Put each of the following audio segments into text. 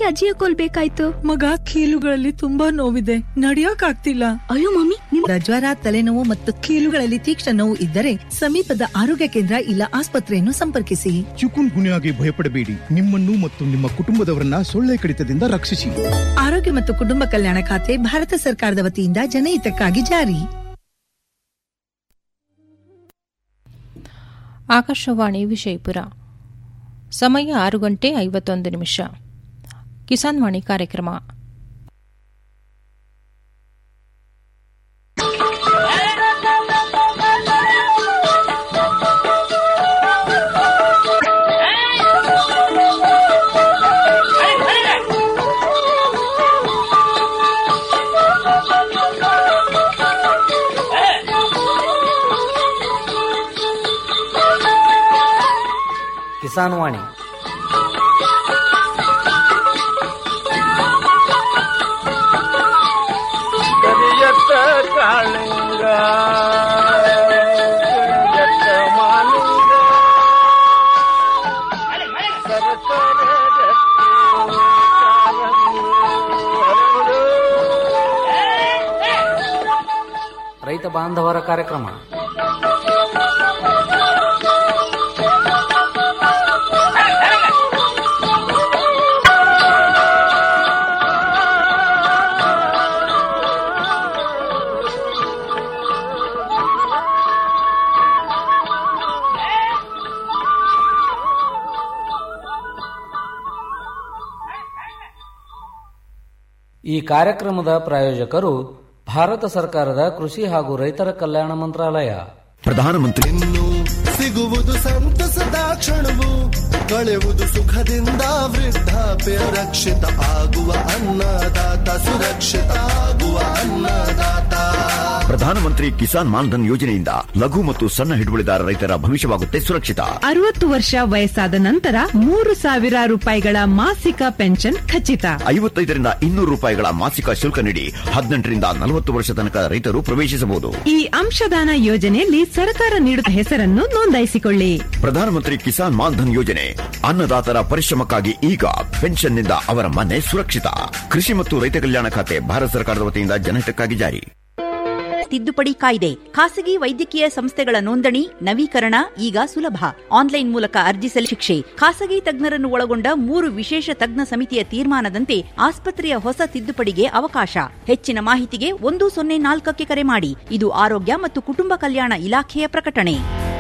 ಅಜ್ಜಿಯ ಕೊಲ್ಬೇಕಾಯ್ತು ಮಗ ಕೀಲುಗಳಲ್ಲಿ ತುಂಬಾ ನೋವಿದೆ ನಡಿಯಕ್ ಆಗ್ತಿಲ್ಲ ಅಯ್ಯೋ ಮಮ್ಮಿ ನಿಮ್ ಜ್ವರ ತಲೆನೋವು ಮತ್ತು ಕೀಲುಗಳಲ್ಲಿ ತೀಕ್ಷ್ಣ ನೋವು ಇದ್ದರೆ ಸಮೀಪದ ಆರೋಗ್ಯ ಕೇಂದ್ರ ಇಲ್ಲ ಆಸ್ಪತ್ರೆಯನ್ನು ಸಂಪರ್ಕಿಸಿ ಚಿಕುನ್ ಗುನ್ಯಾಗೆ ಭಯಪಡಬೇಡಿ ನಿಮ್ಮನ್ನು ಮತ್ತು ನಿಮ್ಮ ಕುಟುಂಬದವರನ್ನ ಸೊಳ್ಳೆ ಕಡಿತದಿಂದ ರಕ್ಷಿಸಿ ಆರೋಗ್ಯ ಮತ್ತು ಕುಟುಂಬ ಕಲ್ಯಾಣ ಖಾತೆ ಭಾರತ ಸರ್ಕಾರದ ವತಿಯಿಂದ ಜನಹಿತಕ್ಕಾಗಿ ಜಾರಿ ಆಕಾಶವಾಣಿ ವಿಜಯಪುರ ಸಮಯ ಆರು ಗಂಟೆ ಐವತ್ತೊಂದು ನಿಮಿಷ ಕಿಸಾನ್ ವಾಣಿ ಕಾರ್ಯಕ್ರಮ ಕಿಸಾನ್ ವಾಣಿ ಕರಿಯತ್ತ ಕಾಳಿಂಗ ಕರಿಯತ್ತ ಮಾಲಿಂಗ ಸರಸರ ರಕ್ತಿ ಕಾಲಂಗಿ ಹರಡು. ರೈತ ಬಾಂಧವರ ಕಾರ್ಯಕ್ರಮ ಈ ಕಾರ್ಯಕ್ರಮದ ಪ್ರಾಯೋಜಕರು ಭಾರತ ಸರ್ಕಾರದ ಕೃಷಿ ಹಾಗೂ ರೈತರ ಕಲ್ಯಾಣ ಮಂತ್ರಾಲಯ ಪ್ರಧಾನಮಂತ್ರಿ ಸಿಗುವುದು ಸಂತಸದ ಕ್ಷಣವು ಕಳೆಯುವುದು ಸುಖದಿಂದ ವೃದ್ಧಾಪ್ಯ ರಕ್ಷಿತ ಆಗುವ ಅನ್ನದಾತ ಸುರಕ್ಷಿತ ಆಗುವ ಅನ್ನದಾತ ಪ್ರಧಾನಮಂತ್ರಿ ಕಿಸಾನ್ ಮಾನ್ಧನ್ ಯೋಜನೆಯಿಂದ ಲಘು ಮತ್ತು ಸಣ್ಣ ಹಿಡುವಳಿದಾರ ರೈತರ ಭವಿಷ್ಯವಾಗುತ್ತೆ ಸುರಕ್ಷಿತ ಅರವತ್ತು ವರ್ಷ ವಯಸ್ಸಾದ ನಂತರ ಮೂರು ಸಾವಿರ ರೂಪಾಯಿಗಳ ಮಾಸಿಕ ಪೆನ್ಷನ್ ಖಚಿತ ಐವತ್ತೈದರಿಂದ ಇನ್ನೂರು ರೂಪಾಯಿಗಳ ಮಾಸಿಕ ಶುಲ್ಕ ನೀಡಿ ಹದಿನೆಂಟರಿಂದ ನಲವತ್ತು ವರ್ಷ ತನಕ ರೈತರು ಪ್ರವೇಶಿಸಬಹುದು ಈ ಅಂಶದಾನ ಯೋಜನೆಯಲ್ಲಿ ಸರ್ಕಾರ ನೀಡುವ ಹೆಸರನ್ನು ನೋಂದಾಯಿಸಿಕೊಳ್ಳಿ ಪ್ರಧಾನಮಂತ್ರಿ ಕಿಸಾನ್ ಮಾನ್ಧನ್ ಯೋಜನೆ ಅನ್ನದಾತರ ಪರಿಶ್ರಮಕ್ಕಾಗಿ ಈಗ ಪೆನ್ಷನ್ನಿಂದ ಅವರ ಮನೆ ಸುರಕ್ಷಿತ ಕೃಷಿ ಮತ್ತು ರೈತ ಕಲ್ಯಾಣ ಖಾತೆ ಭಾರತ ಸರ್ಕಾರದ ವತಿಯಿಂದ ಜನಹಿತಕ್ಕಾಗಿ ಜಾರಿ ತಿದ್ದುಪಡಿ ಕಾಯ್ದೆ ಖಾಸಗಿ ವೈದ್ಯಕೀಯ ಸಂಸ್ಥೆಗಳ ನೋಂದಣಿ ನವೀಕರಣ ಈಗ ಸುಲಭ ಆನ್ಲೈನ್ ಮೂಲಕ ಅರ್ಜಿ ಸಲ್ಲಿ ಶಿಕ್ಷೆ ಖಾಸಗಿ ತಜ್ಞರನ್ನು ಒಳಗೊಂಡ ಮೂರು ವಿಶೇಷ ತಜ್ಞ ಸಮಿತಿಯ ತೀರ್ಮಾನದಂತೆ ಆಸ್ಪತ್ರೆಯ ಹೊಸ ತಿದ್ದುಪಡಿಗೆ ಅವಕಾಶ ಹೆಚ್ಚಿನ ಮಾಹಿತಿಗೆ ಒಂದು ಸೊನ್ನೆ ನಾಲ್ಕಕ್ಕೆ ಕರೆ ಮಾಡಿ ಇದು ಆರೋಗ್ಯ ಮತ್ತು ಕುಟುಂಬ ಕಲ್ಯಾಣ ಇಲಾಖೆಯ ಪ್ರಕಟಣೆ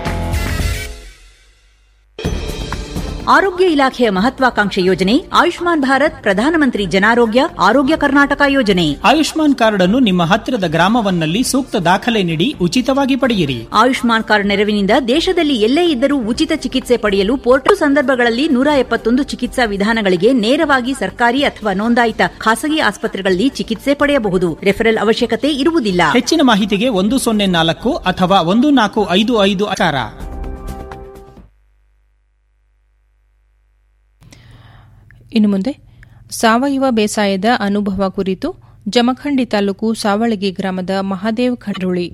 ಆರೋಗ್ಯ ಇಲಾಖೆಯ ಮಹತ್ವಾಕಾಂಕ್ಷೆ ಯೋಜನೆ ಆಯುಷ್ಮಾನ್ ಭಾರತ್ ಪ್ರಧಾನಮಂತ್ರಿ ಜನಾರೋಗ್ಯ ಆರೋಗ್ಯ ಕರ್ನಾಟಕ ಯೋಜನೆ ಆಯುಷ್ಮಾನ್ ಕಾರ್ಡ್ ಅನ್ನು ನಿಮ್ಮ ಹತ್ತಿರದ ಗ್ರಾಮವನ್ನಲ್ಲಿ ಸೂಕ್ತ ದಾಖಲೆ ನೀಡಿ ಉಚಿತವಾಗಿ ಪಡೆಯಿರಿ ಆಯುಷ್ಮಾನ್ ಕಾರ್ಡ್ ನೆರವಿನಿಂದ ದೇಶದಲ್ಲಿ ಎಲ್ಲೇ ಇದ್ದರೂ ಉಚಿತ ಚಿಕಿತ್ಸೆ ಪಡೆಯಲು ಪೋರ್ಟಲ್ ಸಂದರ್ಭಗಳಲ್ಲಿ ನೂರ ಎಪ್ಪತ್ತೊಂದು ಚಿಕಿತ್ಸಾ ವಿಧಾನಗಳಿಗೆ ನೇರವಾಗಿ ಸರ್ಕಾರಿ ಅಥವಾ ನೋಂದಾಯಿತ ಖಾಸಗಿ ಆಸ್ಪತ್ರೆಗಳಲ್ಲಿ ಚಿಕಿತ್ಸೆ ಪಡೆಯಬಹುದು ರೆಫರಲ್ ಅವಶ್ಯಕತೆ ಇರುವುದಿಲ್ಲ ಹೆಚ್ಚಿನ ಮಾಹಿತಿಗೆ ಒಂದು ಸೊನ್ನೆ ನಾಲ್ಕು ಅಥವಾ ಒಂದು ನಾಲ್ಕು ಐದು ಐದು ಆಕಾರ ಇನ್ನು ಮುಂದೆ ಸಾವಯವ ಬೇಸಾಯದ ಅನುಭವ ಕುರಿತು ಜಮಖಂಡಿ ತಾಲೂಕು ಸಾವಳಗಿ ಗ್ರಾಮದ ಮಹಾದೇವ್ ಖಂಡ್ರುಳಿ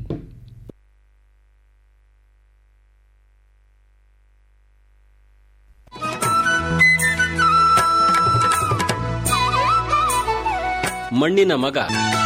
ಮಣ್ಣಿನ ಮಗ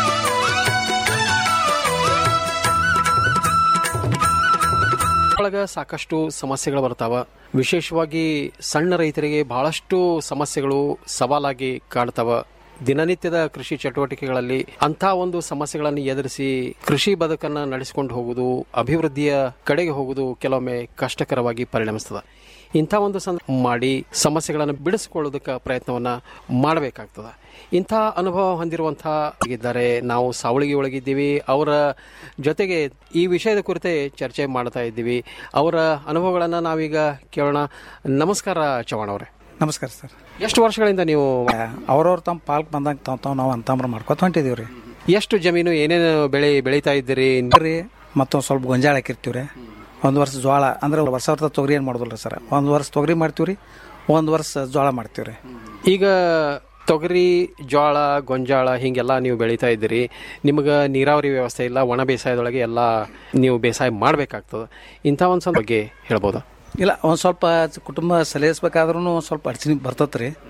ಒಳಗ ಸಾಕಷ್ಟು ಸಮಸ್ಯೆಗಳು ಬರ್ತಾವ ವಿಶೇಷವಾಗಿ ಸಣ್ಣ ರೈತರಿಗೆ ಬಹಳಷ್ಟು ಸಮಸ್ಯೆಗಳು ಸವಾಲಾಗಿ ಕಾಡ್ತಾವ ದಿನನಿತ್ಯದ ಕೃಷಿ ಚಟುವಟಿಕೆಗಳಲ್ಲಿ ಅಂತ ಒಂದು ಸಮಸ್ಯೆಗಳನ್ನು ಎದುರಿಸಿ ಕೃಷಿ ಬದುಕನ್ನ ನಡೆಸಿಕೊಂಡು ಹೋಗುವುದು ಅಭಿವೃದ್ಧಿಯ ಕಡೆಗೆ ಹೋಗುವುದು ಕೆಲವೊಮ್ಮೆ ಕಷ್ಟಕರವಾಗಿ ಪರಿಣಮಿಸ್ತದೆ ಇಂಥ ಒಂದು ಸಂದ ಮಾಡಿ ಸಮಸ್ಯೆಗಳನ್ನು ಬಿಡಿಸಿಕೊಳ್ಳೋದಕ್ಕೆ ಪ್ರಯತ್ನವನ್ನ ಮಾಡಬೇಕಾಗ್ತದೆ ಇಂಥ ಅನುಭವ ಹೊಂದಿರುವಂತಹ ಇದ್ದಾರೆ ನಾವು ಸಾವಳಿಗೆ ಒಳಗಿದ್ದೀವಿ ಅವರ ಜೊತೆಗೆ ಈ ವಿಷಯದ ಕುರಿತೆ ಚರ್ಚೆ ಮಾಡ್ತಾ ಇದ್ದೀವಿ ಅವರ ಅನುಭವಗಳನ್ನು ನಾವೀಗ ಕೇಳೋಣ ನಮಸ್ಕಾರ ಚವ್ಹಾಣ್ ಅವರೇ ನಮಸ್ಕಾರ ಸರ್ ಎಷ್ಟು ವರ್ಷಗಳಿಂದ ನೀವು ಅವ್ರವ್ರ ತಮ್ಮ ಪಾಲ್ಕ್ ಬಂದಂಗೆ ತಾವ್ ತಾವ್ ನಾವು ಅಂತಂಬ್ರ ಮಾಡ್ಕೊತ ಹೊಂಟಿದೀವಿ ರೀ ಎಷ್ಟು ಜಮೀನು ಏನೇನು ಬೆಳೆ ಬೆಳೀತಾ ಇದ್ದೀರಿ ರೀ ಮತ್ತೊಂದು ಸ್ವಲ್ಪ ಗೊಂಜಾಳ ಹಾಕಿರ್ತೀವಿ ರೀ ಒಂದು ವರ್ಷ ಜೋಳ ಅಂದ್ರೆ ವರ್ಷ ವರ್ಷ ತೊಗರಿ ಏನು ಮಾಡೋದಿಲ್ಲ ಸರ್ ಒಂದು ವರ್ಷ ತೊಗರಿ ಮಾಡ್ತೀವಿ ರೀ ಒಂದು ವರ್ಷ ಜೋಳ ಮಾಡ್ತೀವಿ ರೀ ಈಗ ತೊಗರಿ ಜೋಳ ಗೊಂಜಾಳ ಹಿಂಗೆಲ್ಲ ನೀವು ಬೆಳೀತಾ ಇದ್ದೀರಿ ನಿಮಗೆ ನೀರಾವರಿ ವ್ಯವಸ್ಥೆ ಇಲ್ಲ ಒಣ ಬೇಸಾಯದೊಳಗೆ ಎಲ್ಲ ನೀವು ಬೇಸಾಯ ಮಾಡಬೇಕಾಗ್ತದೆ ಇಂಥ ಒಂದು ಸ್ವಲ್ಪ ಬಗ್ಗೆ ಹೇಳ್ಬೋದಾ ಇಲ್ಲ ಒಂದು ಸ್ವಲ್ಪ ಕುಟುಂಬ ಸಲಹಿಸ್ಬೇಕಾದ್ರೂ ಒಂದು ಸ್ವಲ್ಪ ಅಡಚಣೆ ಬರ್ತೈತೆ ರೀ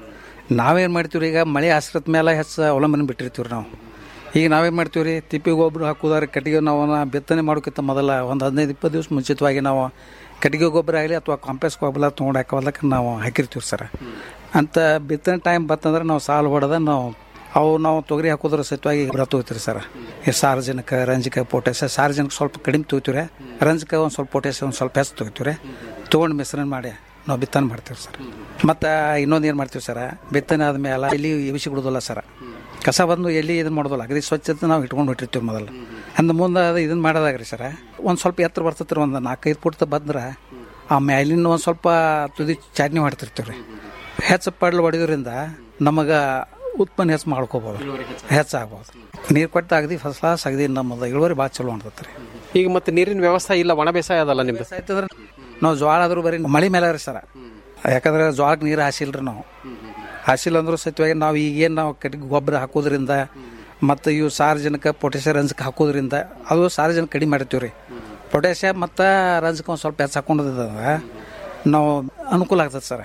ನಾವೇನು ಮಾಡ್ತೀವಿ ಈಗ ಮಳೆ ಆಶ್ರಿತ ಮೇಲೆ ಹೆಚ್ಚು ಅವಲಂಬನೆ ಬಿಟ್ಟಿರ್ತೀವಿ ನಾವು ಈಗ ನಾವೇನು ಮಾಡ್ತೀವಿ ರೀ ತಿಪ್ಪಿ ಗೊಬ್ಬರ ಹಾಕೋದಾರೆ ಕಟ್ಟಿಗೆ ನಾವು ಅವನ್ನ ಬಿತ್ತನೆ ಮಾಡೋಕ್ಕಿಂತ ಮೊದಲ ಒಂದು ಹದಿನೈದು ಇಪ್ಪತ್ತು ದಿವಸ ಮುಂಚಿತವಾಗಿ ನಾವು ಕಟ್ಟಿಗೆ ಗೊಬ್ಬರ ಆಗಲಿ ಅಥವಾ ಕಾಂಪ್ಲೆಕ್ಸ್ ಗೊಬ್ಬರ ತೊಗೊಂಡು ಹಾಕೋದಕ್ಕೆ ನಾವು ಹಾಕಿರ್ತೀವಿ ಸರ್ ಅಂತ ಬಿತ್ತನೆ ಟೈಮ್ ಬತ್ತಂದ್ರೆ ನಾವು ಸಾಲು ಹೊಡೆದ ನಾವು ಅವು ನಾವು ತೊಗರಿ ಹಾಕೋದ್ರ ಸಹಿತವಾಗಿ ಗೊಬ್ಬರ ತೊಗೋತೀರಿ ಸರ್ ಈ ಸಾರ್ವಜನಿಕ ರಂಜಕ ಪೊಟ್ಯಾಸ ಸಾರ್ವಜನಿಕ ಸ್ವಲ್ಪ ಕಡಿಮೆ ತೊಗೋತೀವಿ ರಂಜಕ ಒಂದು ಸ್ವಲ್ಪ ಪೊಟ್ಯಾಸ ಒಂದು ಸ್ವಲ್ಪ ಹೆಚ್ಚು ತೊಗೋತೀವಿ ತೊಗೊಂಡು ಮಿಶ್ರಣ ಮಾಡಿ ನಾವು ಬಿತ್ತನೆ ಮಾಡ್ತೀವಿ ಸರ್ ಮತ್ತು ಇನ್ನೊಂದು ಏನು ಮಾಡ್ತೀವಿ ಸರ್ ಬಿತ್ತನೆ ಆದಮೇಲೆ ಎಲ್ಲಿ ಎಬಿಸಿ ಬಿಡೋದಿಲ್ಲ ಸರ್ ಕಸ ಬಂದು ಎಲ್ಲಿ ಇದನ್ನ ಮಾಡೋದಿಲ್ಲ ಅಗದಿ ಸ್ವಚ್ಛತೆ ನಾವು ಇಟ್ಕೊಂಡು ಬಿಟ್ಟಿರ್ತೀವಿ ಮೊದಲು ಅಂದ ಮುಂದೆ ಅದು ಇದನ್ನ ಮಾಡೋದಾಗ್ರಿ ಸರ್ ಒಂದು ಸ್ವಲ್ಪ ಎತ್ತರ ಬರ್ತೈತೆ ಒಂದು ನಾಲ್ಕೈದು ಫುಟ್ ಬಂದ್ರೆ ಆ ಮ್ಯಾಲಿನ ಒಂದು ಸ್ವಲ್ಪ ತುದಿ ಚಾಟ್ನಿ ಮಾಡ್ತಿರ್ತೀವಿ ರೀ ಹೆಚ್ಚು ಪಡ್ಲು ಹೊಡೆಯೋದ್ರಿಂದ ನಮಗೆ ಉತ್ಪನ್ನ ಹೆಚ್ಚು ಮಾಡ್ಕೋಬೋದು ಹೆಚ್ಚಾಗ್ಬೋದು ನೀರು ಕೊಟ್ಟು ಅಗದಿ ಫಸ್ಟ್ ಕ್ಲಾಸ್ ಅಗದಿ ನಮ್ಮದು ಇಳುವರಿ ಭಾಳ ಚಲೋ ಅನ್ತೈತೆ ರೀ ಈಗ ಮತ್ತೆ ನೀರಿನ ವ್ಯವಸ್ಥೆ ಇಲ್ಲ ಒಣ ಬೇಸಾಯ ಅದಲ್ಲ ನಿಮ್ದು ಆಯ್ತಂದ್ರೆ ನಾವು ಜೋಳ ಆದ್ರೂ ಬರೀ ಮಳೆ ಮೇಲೆ ರೀ ಸರ ಯಾಕಂದ್ರೆ ಜೋಳಕ್ಕೆ ನೀರು ಹಾಸಿಲ್ರಿ ನಾವು ಹಾಸಿಲ್ಲ ಅಂದ್ರೂ ಸತ್ಯವಾಗಿ ನಾವು ಈಗೇನು ನಾವು ಕಟ್ಟಿಗೆ ಗೊಬ್ಬರ ಹಾಕೋದ್ರಿಂದ ಮತ್ತು ಇವು ಸಾರ್ವಜನಿಕ ಪೊಟ್ಯಾಷಿಯಂ ರಂಜಕ ಹಾಕೋದ್ರಿಂದ ಅದು ಸಾರ್ವಜನಿಕ ಕಡಿಮೆ ಮಾಡ್ತೀವಿ ರೀ ಪೊಟ್ಯಾಷಿಯಂ ಮತ್ತು ರಂಜಕ ಒಂದು ಸ್ವಲ್ಪ ಹೆಚ್ಚು ಹಾಕೊಂಡಂದ್ರೆ ನಾವು ಅನುಕೂಲ ಆಗ್ತದೆ ಸರ್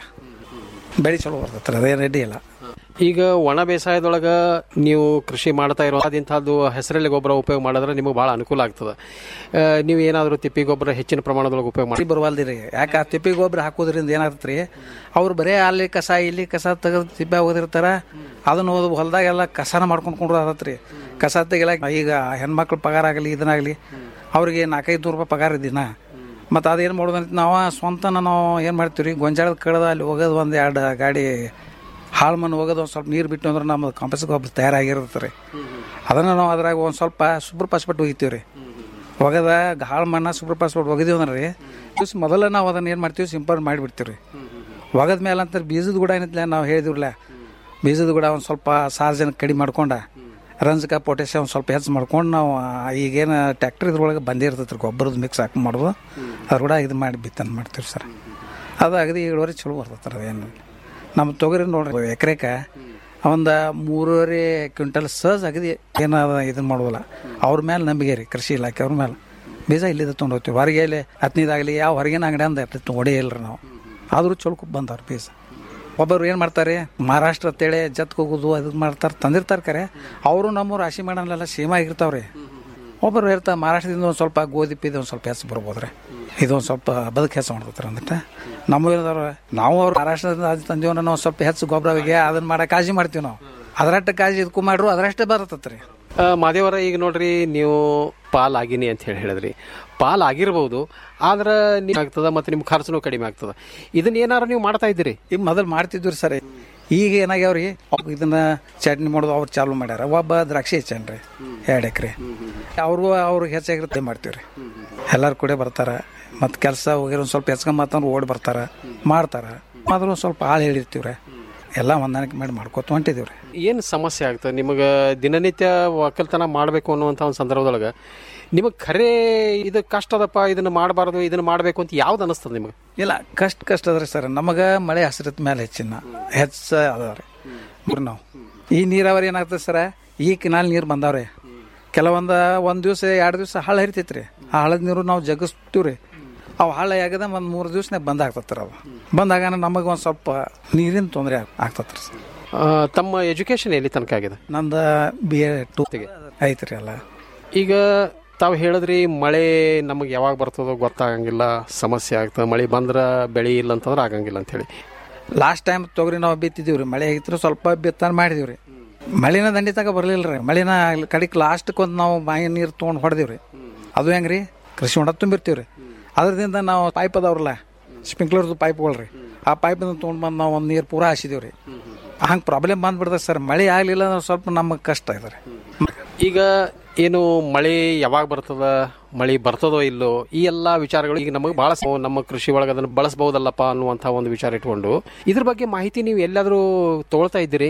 ಬೆಳೆ ಚಲೋ ಬರ್ತೈತೆ ರೀ ಅದೇನು ರೆಡಿ ಇಲ್ಲ ಈಗ ಒಣ ಬೇಸಾಯದೊಳಗ ನೀವು ಕೃಷಿ ಮಾಡ್ತಾ ಇರೋ ಇಂಥದ್ದು ಹೆಸರಲ್ಲಿ ಗೊಬ್ಬರ ಉಪಯೋಗ ಮಾಡಿದ್ರೆ ನಿಮಗೆ ಭಾಳ ಅನುಕೂಲ ಆಗ್ತದೆ ಆ, ನೀವು ಏನಾದರೂ ತಿಪ್ಪಿ ಗೊಬ್ಬರ ಹೆಚ್ಚಿನ ಪ್ರಮಾಣದೊಳಗೆ ಉಪಯೋಗ ಮಾಡಿ ಮಳೆ ಬರವಲ್ದಿರಿ ಯಾಕೆ ಆ ತಿಪ್ಪಿ ಗೊಬ್ಬರ ಹಾಕೋದ್ರಿಂದ ಏನಾಗ್ತದೆ ರೀ ಅವ್ರು ಬರೀ ಅಲ್ಲಿ ಕಸ ಇಲ್ಲಿ ಕಸ ತೆಗೆದು ತಿಪ್ಪೆ ಹೋಗಿರ್ತಾರ ಅದನ್ನ ಹೋದ ಹೊಲದಾಗೆಲ್ಲ ಕಸನ ಮಾಡ್ಕೊಂಡು ಕೊಂಡ್ರು ಆಗತ್ತೆ ರೀ ಕಸ ತೆಗಿಲಾಕ ಈಗ ಹೆಣ್ಮಕ್ಳು ಪಗಾರ ಆಗಲಿ ಇದನ್ನಾಗಲಿ ಅವ್ರಿಗೆ ನಾಲ್ಕೈದು ನೂರು ರೂಪಾಯಿ ಪಗಾರ ದಿನ ಮತ್ತು ಅದೇನು ಮಾಡೋದಂತ ನಾವು ಸ್ವಂತನ ನಾವು ಏನು ಮಾಡ್ತೀವಿ ರೀ ಗೊಂಜಾಳದ ಕಳೆದ ಅಲ್ಲಿ ಹೋಗೋದು ಒಂದು ಎರಡು ಗಾಡಿ ಹಾಳು ಮಣ್ಣು ಹೋಗೋದು ಒಂದು ಸ್ವಲ್ಪ ನೀರು ಬಿಟ್ಟು ಅಂದ್ರೆ ನಮ್ಮದು ಕಾಂಪಸ್ ಗೊಬ್ಬರ ತಯಾರಾಗಿರುತ್ತೆ ರೀ ಅದನ್ನು ನಾವು ಅದ್ರಾಗ ಒಂದು ಸ್ವಲ್ಪ ಸೂಪರ್ ಪಾಸ್ಪೆಟ್ ಒಗಿತೀವಿ ರೀ ಒಗದ ಹಾಳು ಮಣ್ಣ ಸೂಪರ್ ಪಾಸ್ಪೆಟ್ ಒಗದೀವಿ ಅಂದ್ರೆ ರೀ ದಿವ್ಸ ಮೊದಲ ನಾವು ಅದನ್ನು ಏನು ಮಾಡ್ತೀವಿ ಸಿಂಪಲ್ ಮಾಡಿಬಿಡ್ತೀವಿ ರೀ ಒಗದ ಮೇಲೆ ಅಂತ ಬೀಜದ ಕೂಡ ಏನಿಲ್ಲ ನಾವು ಹೇಳಿದಿವ್ರಲ್ಲ ಬೀಜದ ಕೂಡ ಒಂದು ಸ್ವಲ್ಪ ಸಾರ್ವಜನಿಕ ಕಡಿಮೆ ಮಾಡ್ಕೊಂಡ ರಂಜಕ ಪೊಟ್ಯಾಷಿಯಂ ಒಂದು ಸ್ವಲ್ಪ ಹೆಚ್ಚು ಮಾಡ್ಕೊಂಡು ನಾವು ಆ, ಈಗೇನು ಟ್ಯಾಕ್ಟ್ರ್ ಇದ್ರೊಳಗೆ ಬಂದೇ ಇರ್ತೈತೆ ರೀ ಗೊಬ್ಬರದ ಮಿಕ್ಸ್ ಹಾಕಿ ಮಾಡೋದು ಅದ್ರ ಕೂಡ ಇದು ಮಾಡಿ ಬಿತ್ತನೆ ಮಾಡ್ತೀವಿ ಸರ್ ಅದು ಅಗದಿ ಇಳುವರಿ ಚಲೋ ಬರ್ತೈತೆ ರೀ ಅದೇನು ನಮ್ಮ ತೊಗರಿ ನೋಡ್ರಿ ಎಕರೆಕ ಒಂದು ಮೂರುವರೆ ಕ್ವಿಂಟಲ್ ಸಹಜ ಅಗದಿ ಏನಾದ ಇದನ್ನ ಮಾಡೋದಿಲ್ಲ ಅವ್ರ ಮೇಲೆ ನಂಬಿಕೆ ರೀ ಕೃಷಿ ಇಲಾಖೆ ಅವ್ರ ಮೇಲೆ ಬೀಜ ಇಲ್ಲಿಂದ ತೊಗೊಂಡು ಹೋಗ್ತೀವಿ ಹೊರಗೆ ಎಲ್ಲಿ ಹತ್ತನೇದಾಗಲಿ ಯಾವ ಹೊರಗಿನ ಅಂಗಡಿ ಅಂದ ಹೊಡೆ ಇಲ್ರಿ ನಾವು ಆದರೂ ಚಲೋ ಬಂದವ್ರು ಬೀಜ ಒಬ್ಬರು ಏನು ಮಾಡ್ತಾರೆ ಮಹಾರಾಷ್ಟ್ರ ಅಂತೇಳಿ ಜತ್ಗೆ ಹೋಗೋದು ಅದು ಮಾಡ್ತಾರೆ ತಂದಿರ್ತಾರೆ ಕರೆ ಅವರು ನಮ್ಮ ರಾಶಿ ಮಾಡೋಲ್ಲ ಸೇಮ್ ಆಗಿರ್ತಾವ್ರಿ ಒಬ್ಬರು ಹೇಳ್ತಾರೆ ಮಹಾರಾಷ್ಟ್ರದಿಂದ ಒಂದು ಸ್ವಲ್ಪ ಗೋಧಿ ಪೀದಿ ಒಂದು ಸ್ವಲ್ಪ ಹೆಚ್ಚು ಬರ್ಬೋದು ರೀ ಇದೊಂದು ಸ್ವಲ್ಪ ಬದುಕು ಹೆಚ್ಚು ಮಾಡ್ತಾರೆ ಅಂದಿಟ್ಟು ನಮ್ಮ ಏನದವ್ರು ನಾವು ಅವ್ರು ಮಹಾರಾಷ್ಟ್ರದಿಂದ ಅದು ತಂದೀವಿ ನಾವು ಸ್ವಲ್ಪ ಹೆಚ್ಚು ಗೊಬ್ಬರ ಹೋಗಿ ಅದನ್ನ ಮಾಡೋ ಕಾಳಜಿ ಮಾಡ್ತೀವಿ ನಾವು ಅದರಷ್ಟು ಕಾಳಜಿ ಇದಕ್ಕೂ ಮಾಡ್ರು ಅದರಷ್ಟೇ ಬರತ್ತತ್ ರೀ ಆ, ಮಾದೇವರ ಈಗ ನೋಡ್ರಿ ನೀವು ಪಾಲ್ ಆಗಿನಿ ಅಂತ ಹೇಳಿ ಹೇಳಿದ್ರಿ ಪಾಲ್ ಆಗಿರ್ಬೋದು ಆದ್ರೆ ನೀವು ಆಗ್ತದ ಮತ್ತೆ ನಿಮ್ಮ ಖರ್ಚುನು ಕಡಿಮೆ ಆಗ್ತದ ಇದನ್ನ ಏನಾರು ನೀವು ಮಾಡ್ತಾ ಇದ್ದೀರಿ ಈಗ ಮೊದಲು ಮಾಡ್ತಿದ್ವಿ ಸರ್ ಈಗ ಏನಾಗ್ಯಾವ್ರಿ ಇದನ್ನ ಚಟ್ನಿ ಮಾಡೋದು ಅವ್ರು ಚಾಲು ಮಾಡ್ಯಾರ ಒಬ್ಬ ದ್ರಾಕ್ಷಿ ಹೆಚ್ಚನ್ರಿ ಎರಡು ಎಕರೆ ಅವ್ರಿಗೂ ಅವ್ರಿಗೆ ಹೆಚ್ಚಾಗಿರುತ್ತೆ ಮಾಡ್ತೀವಿ ರೀ ಎಲ್ಲರೂ ಕೂಡ ಬರ್ತಾರ ಮತ್ತು ಕೆಲಸ ಹೋಗಿರೋ ಒಂದು ಸ್ವಲ್ಪ ಹೆಚ್ಕೊಂಬತ್ತಂದ್ರೆ ಓಡಿ ಬರ್ತಾರ ಮಾಡ್ತಾರ ಆದ್ರೂ ಒಂದು ಸ್ವಲ್ಪ ಆಳು ಹೇಳಿರ್ತೀವಿ ರೀ ಎಲ್ಲ ಹೊಂದಾಣಿಕೆ ಮಾಡಿ ಮಾಡ್ಕೊತ ಹೊಂಟಿದೀವಿ ರೀ ಏನು ಸಮಸ್ಯೆ ಆಗ್ತದೆ ನಿಮಗೆ ದಿನನಿತ್ಯ ಒಕ್ಕಲ್ತನ ಮಾಡಬೇಕು ಅನ್ನುವಂಥ ಒಂದು ಸಂದರ್ಭದೊಳಗೆ ನಿಮಗೆ ಖರೇ ಇದು ಕಷ್ಟ ಅದಪ್ಪ ಇದನ್ನ ಮಾಡಬಾರ್ದು ಇದನ್ನ ಮಾಡಬೇಕು ಅಂತ ಯಾವ್ದು ಅನಿಸ್ತದೆ ನಿಮಗೆ ಇಲ್ಲ ಕಷ್ಟ ಕಷ್ಟ ಅದ್ರಿ ಸರ್ ನಮಗೆ ಮಳೆ ಹಸಿರತ್ ಮೇಲೆ ಹೆಚ್ಚಿನ ಹೆಚ್ಚ ಅದಾವ್ರಿ ಮೂರ್ ನಾವು ಈ ನೀರಾವರಿ ಏನಾಗ್ತದೆ ಸರ ಈ ಕಿನಾಲ್ ನೀರು ಬಂದಾವ್ರಿ ಕೆಲವೊಂದು ಒಂದು ದಿವಸ ಎರಡು ದಿವಸ ಹಳ್ಳ ಹರಿತೈತ್ರಿ ಆ ಹಳ್ಳದ ನೀರು ನಾವು ಜಗಿಸ್ತೀವಿ ರೀ ಅವು ಹಳ್ಳ ಆಗದ ಒಂದು ಮೂರು ದಿವ್ಸನಾಗ ಬಂದ್ ಆಗ್ತತ್ರಿ ಅವು ಬಂದಾಗ ನಮಗೆ ಒಂದು ಸ್ವಲ್ಪ ನೀರಿನ ತೊಂದರೆ ಆಗ್ತತ್ರಿ ಸರ್ ಆ, ತಮ್ಮ ಎಜುಕೇಶನ್ ಎಲ್ಲಿ ತನಕ ಆಗಿದೆ ನಂದು ಬಿ ಎ ಟೂ ಐತ್ರಿ ಅಲ್ಲ ಈಗ ತಾವು ಹೇಳಿದ್ರಿ ಮಳೆ ನಮಗೆ ಯಾವಾಗ ಬರ್ತದೋ ಗೊತ್ತಾಗಂಗಿಲ್ಲ ಸಮಸ್ಯೆ ಆಗ್ತದೆ ಮಳೆ ಬಂದ್ರೆ ಬೆಳೆ ಇಲ್ಲ ಅಂತಂದ್ರೆ ಆಗಂಗಿಲ್ಲ ಅಂತೇಳಿ ಲಾಸ್ಟ್ ಟೈಮ್ ತೊಗರಿ ನಾವು ಬಿತ್ತಿದೀವಿ ರೀ ಮಳೆ ಆಗಿತ್ತು ಸ್ವಲ್ಪ ಬಿತ್ತನೆ ಮಾಡಿದೀವಿ ರೀ ಮಳಿನ ದಂಡಿ ತಗ ಬರಲಿಲ್ಲ ರೀ ಮಳಿನ ಕಡಿಕ್ ಲಾಸ್ಟ್ಗೆ ಒಂದು ನಾವು ಬಾಯಿ ನೀರು ತೊಗೊಂಡು ಹೊಡೆದೀವಿ ರೀ ಅದು ಹೆಂಗೆ ರೀ ಕೃಷಿ ಹೊಂಡ ತುಂಬಿರ್ತೀವಿ ರೀ ಅದರಿಂದ ನಾವು ಪೈಪ್ ಅದಾವ್ರಲ್ಲ ಸ್ಪ್ರಿಂಕ್ಲರ್ದು ಪೈಪ್ಗಳು ರೀ ಆ ಪೈಪಿಂದ ತೊಗೊಂಡು ಬಂದು ನಾವು ಒಂದು ನೀರು ಪೂರಾ ಹಾಸಿದೀವಿ ರೀ ಹಂಗೆ ಪ್ರಾಬ್ಲಮ್ ಬಂದ್ಬಿಡ್ತದೆ ಸರ್ ಮಳೆ ಆಗಲಿಲ್ಲ ಅಂದ್ರೆ ಸ್ವಲ್ಪ ನಮಗೆ ಕಷ್ಟ ಇದೆ ರೀ ಈಗ ಏನು ಮಳೆ ಯಾವಾಗ ಬರ್ತದ ಮಳೆ ಬರ್ತದೋ ಇಲ್ಲೋ ಈ ಎಲ್ಲ ವಿಚಾರಗಳು ಈಗ ನಮಗೆ ಬಹಳ ಸ- ನಮ್ಮ ಕೃಷಿ ಒಳಗೆ ಅದನ್ನು ಬಳಸಬಹುದಲ್ಲಪ್ಪ ಅನ್ನುವಂಥ ಒಂದು ವಿಚಾರ ಇಟ್ಕೊಂಡು ಇದ್ರ ಬಗ್ಗೆ ಮಾಹಿತಿ ನೀವು ಎಲ್ಲಾದರೂ ತಗೊಳ್ತಾ ಇದ್ದೀರಿ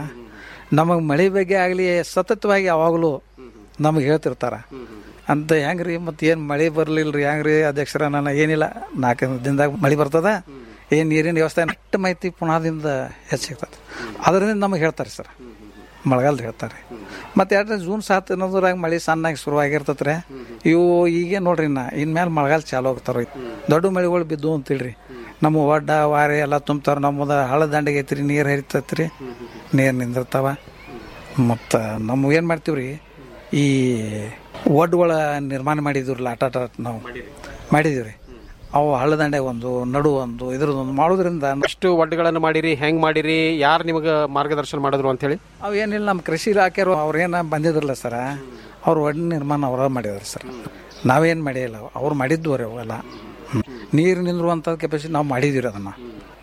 ನಮಗೆ ಮಳೆ ಬಗ್ಗೆ ಆಗಲಿ ಸತತವಾಗಿ ಯಾವಾಗಲೂ ನಮಗೆ ಹೇಳ್ತಿರ್ತಾರ ಅಂತ ಹೆಂಗ್ರಿ ಮತ್ತೆ ಏನು ಮಳೆ ಬರಲಿಲ್ಲ ರೀ ಹೆಂಗ್ರಿ ಅಧ್ಯಕ್ಷರ ನಾನು ಏನಿಲ್ಲ ನಾಲ್ಕು ದಿನದಾಗ ಮಳೆ ಬರ್ತದ ಏನು ನೀರಿನ ವ್ಯವಸ್ಥೆ ನೆಟ್ಟ ಮಾಹಿತಿ ಪುನಃದಿಂದ ಹೆಚ್ಚಾಗ್ತದೆ ಅದರಿಂದ ನಮಗೆ ಹೇಳ್ತಾರೆ ಸರ್ ಮಳೆಗಾಲದ ಹೇಳ್ತಾರೆ ಮತ್ತೆ ಎರಡು ಜೂನ್ ಸಾತ್ ಅನ್ನೋದ್ರಾಗ ಮಳೆ ಸಣ್ಣಾಗಿ ಶುರುವಾಗಿರ್ತೈತೆ ರೀ ಇವು ಈಗ ನೋಡ್ರಿ ನಾ ಇನ್ಮೇಲೆ ಮಳೆಗಾಲ ಚಾಲು ಆಗ್ತಾರ ದೊಡ್ಡ ಮಳೆಗಳು ಬಿದ್ದು ಅಂತೇಳ್ರಿ ನಮ್ಮ ಒಡ್ಡ ವಾರೆ ಎಲ್ಲ ತುಂಬ್ತಾರ ನಮ್ಮದ ಹಳ್ಳ ದಂಡೆಗೆ ಐತ್ರಿ ನೀರು ಹರಿತೈತ್ರಿ ನೀರು ನಿಂದಿರ್ತಾವ ಮತ್ತು ನಮ್ಮ ಏನು ಮಾಡ್ತೀವಿ ರೀ ಈ ಒಡ್ಗಳ ನಿರ್ಮಾಣ ಮಾಡಿದ್ವಿ ಆಟ ಆಟ ನಾವು ಮಾಡಿದೀವಿ ರೀ ಅವು ಹಳ್ಳ ದಂಡೆ ಒಂದು ನಡು ಒಂದು ಇದ್ರದ್ದೊಂದು ಮಾಡೋದ್ರಿಂದ ಎಷ್ಟು ಒಡ್ಡುಗಳನ್ನು ಮಾಡಿರಿ ಹೆಂಗ್ ಮಾಡಿರಿ ಯಾರು ನಿಮಗೆ ಮಾರ್ಗದರ್ಶನ ಮಾಡಿದ್ರು ಅಂತ ಹೇಳಿ ಅವು ಏನಿಲ್ಲ ನಮ್ಮ ಕೃಷಿ ಇಲಾಖೆಯವರು ಅವ್ರೇನ ಬಂದಿದ್ರಲ್ಲ ಸರ ಅವ್ರು ಒಡ್ ನಿರ್ಮಾಣ ಅವರ ಮಾಡಿದಾರೆ ಸರ್ ನಾವೇನು ಮಾಡಿಲ್ಲ ಅವ್ರು ಮಾಡಿದ್ದು ರೀ ಅವೆಲ್ಲ ನೀರು ನಿಂದ್ರುವಂಥ ಕೆಪಾಸಿಟಿ ನಾವು ಮಾಡಿದೀವಿ ರೀ ಅದನ್ನು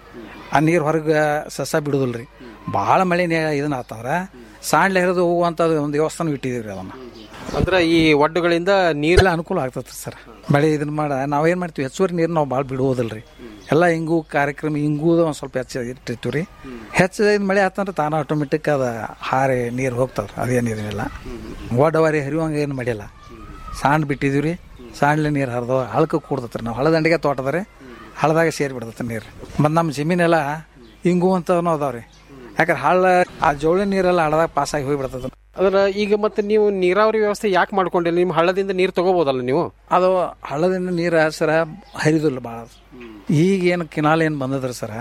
ಆ ನೀರು ಹೊರಗೆ ಸಸ ಬಿಡುದಿಲ್ಲ ರೀ ಭಾಳ ಮಳೆ ನೇ- ಇದನ್ನ ಆತಂದ್ರೆ ಸಾಂಡ್ಲೆ ಹರಿದು ಹೋಗುವಂಥದ್ದು ಒಂದು ದೇವಸ್ಥಾನ ಇಟ್ಟಿದ್ದೀವಿ ರೀ ಅದನ್ನು ಅಂದ್ರೆ ಈ ಒಡ್ಡುಗಳಿಂದ ನೀರೆಲ್ಲ ಅನುಕೂಲ ಆಗ್ತದೆ ಸರ್ ಮಳೆ ಇದನ್ನ ಮಾಡ ನಾವೇನು ಮಾಡ್ತೀವಿ ಹೆಚ್ಚುವರಿ ನೀರು ನಾವು ಭಾಳ ಬಿಡುವುದಿಲ್ಲ ರೀ ಎಲ್ಲ ಹಿಂಗೂ ಕಾರ್ಯಕ್ರಮ ಹಿಂಗೂದ ಒಂದು ಸ್ವಲ್ಪ ಹೆಚ್ಚು ಇಟ್ಟಿರ್ತೀವಿ ರೀ ಹೆಚ್ಚು ಇದು ಮಳೆ ಆತಂದ್ರೆ ತಾನು ಆಟೋಮೆಟಿಕ್ ಅದು ಹಾರಿ ನೀರು ಹೋಗ್ತದೆ ಅದೇನಿರಲಿಲ್ಲ ಓಡವಾರಿ ಹರಿಯುವಂಗೆ ಏನು ಮಾಡಿಲ್ಲ ಸಾಂಡ್ ಬಿಟ್ಟಿದ್ದೀವಿ ರೀ ಸಾಂಡ್ಲೆ ನೀರು ಹರಿದು ಹಳಕ್ಕೆ ಕೂಡ್ತತ್ರಿ ನಾವು ಹಳದಂಡಿಗೆ ತೋಟದ ರೀ ಹಳದಾಗ ಸೇರಿ ಬಿಡ್ತೈತೆ ನೀರು ಮತ್ತು ನಮ್ಮ ಜಮೀನೆಲ್ಲ ಹಿಂಗು ಅಂತನೂ ಅದಾವ ರೀ ಯಾಕಂದ್ರೆ ಹಳ್ಳ ಆ ಜೋಳಿ ನೀರೆಲ್ಲ ಹಳದಾಗ ಪಾಸಾಗಿ ಹೋಗಿಬಿಡ್ತದೆ ಅದರ ಈಗ ಮತ್ತೆ ನೀವು ನೀರಾವರಿ ವ್ಯವಸ್ಥೆ ಯಾಕೆ ಮಾಡ್ಕೊಂಡಿಲ್ಲ ನಿಮ್ಮ ಹಳ್ಳದಿಂದ ನೀರು ತಗೋಬೋದಲ್ಲ ನೀವು ಅದು ಹಳ್ಳದಿಂದ ನೀರು ಸರ ಹರಿದಿಲ್ಲ ಭಾಳ ಈಗ ಏನು ಕಿನಾಲ್ ಏನು ಬಂದದ್ರಿ ಸರ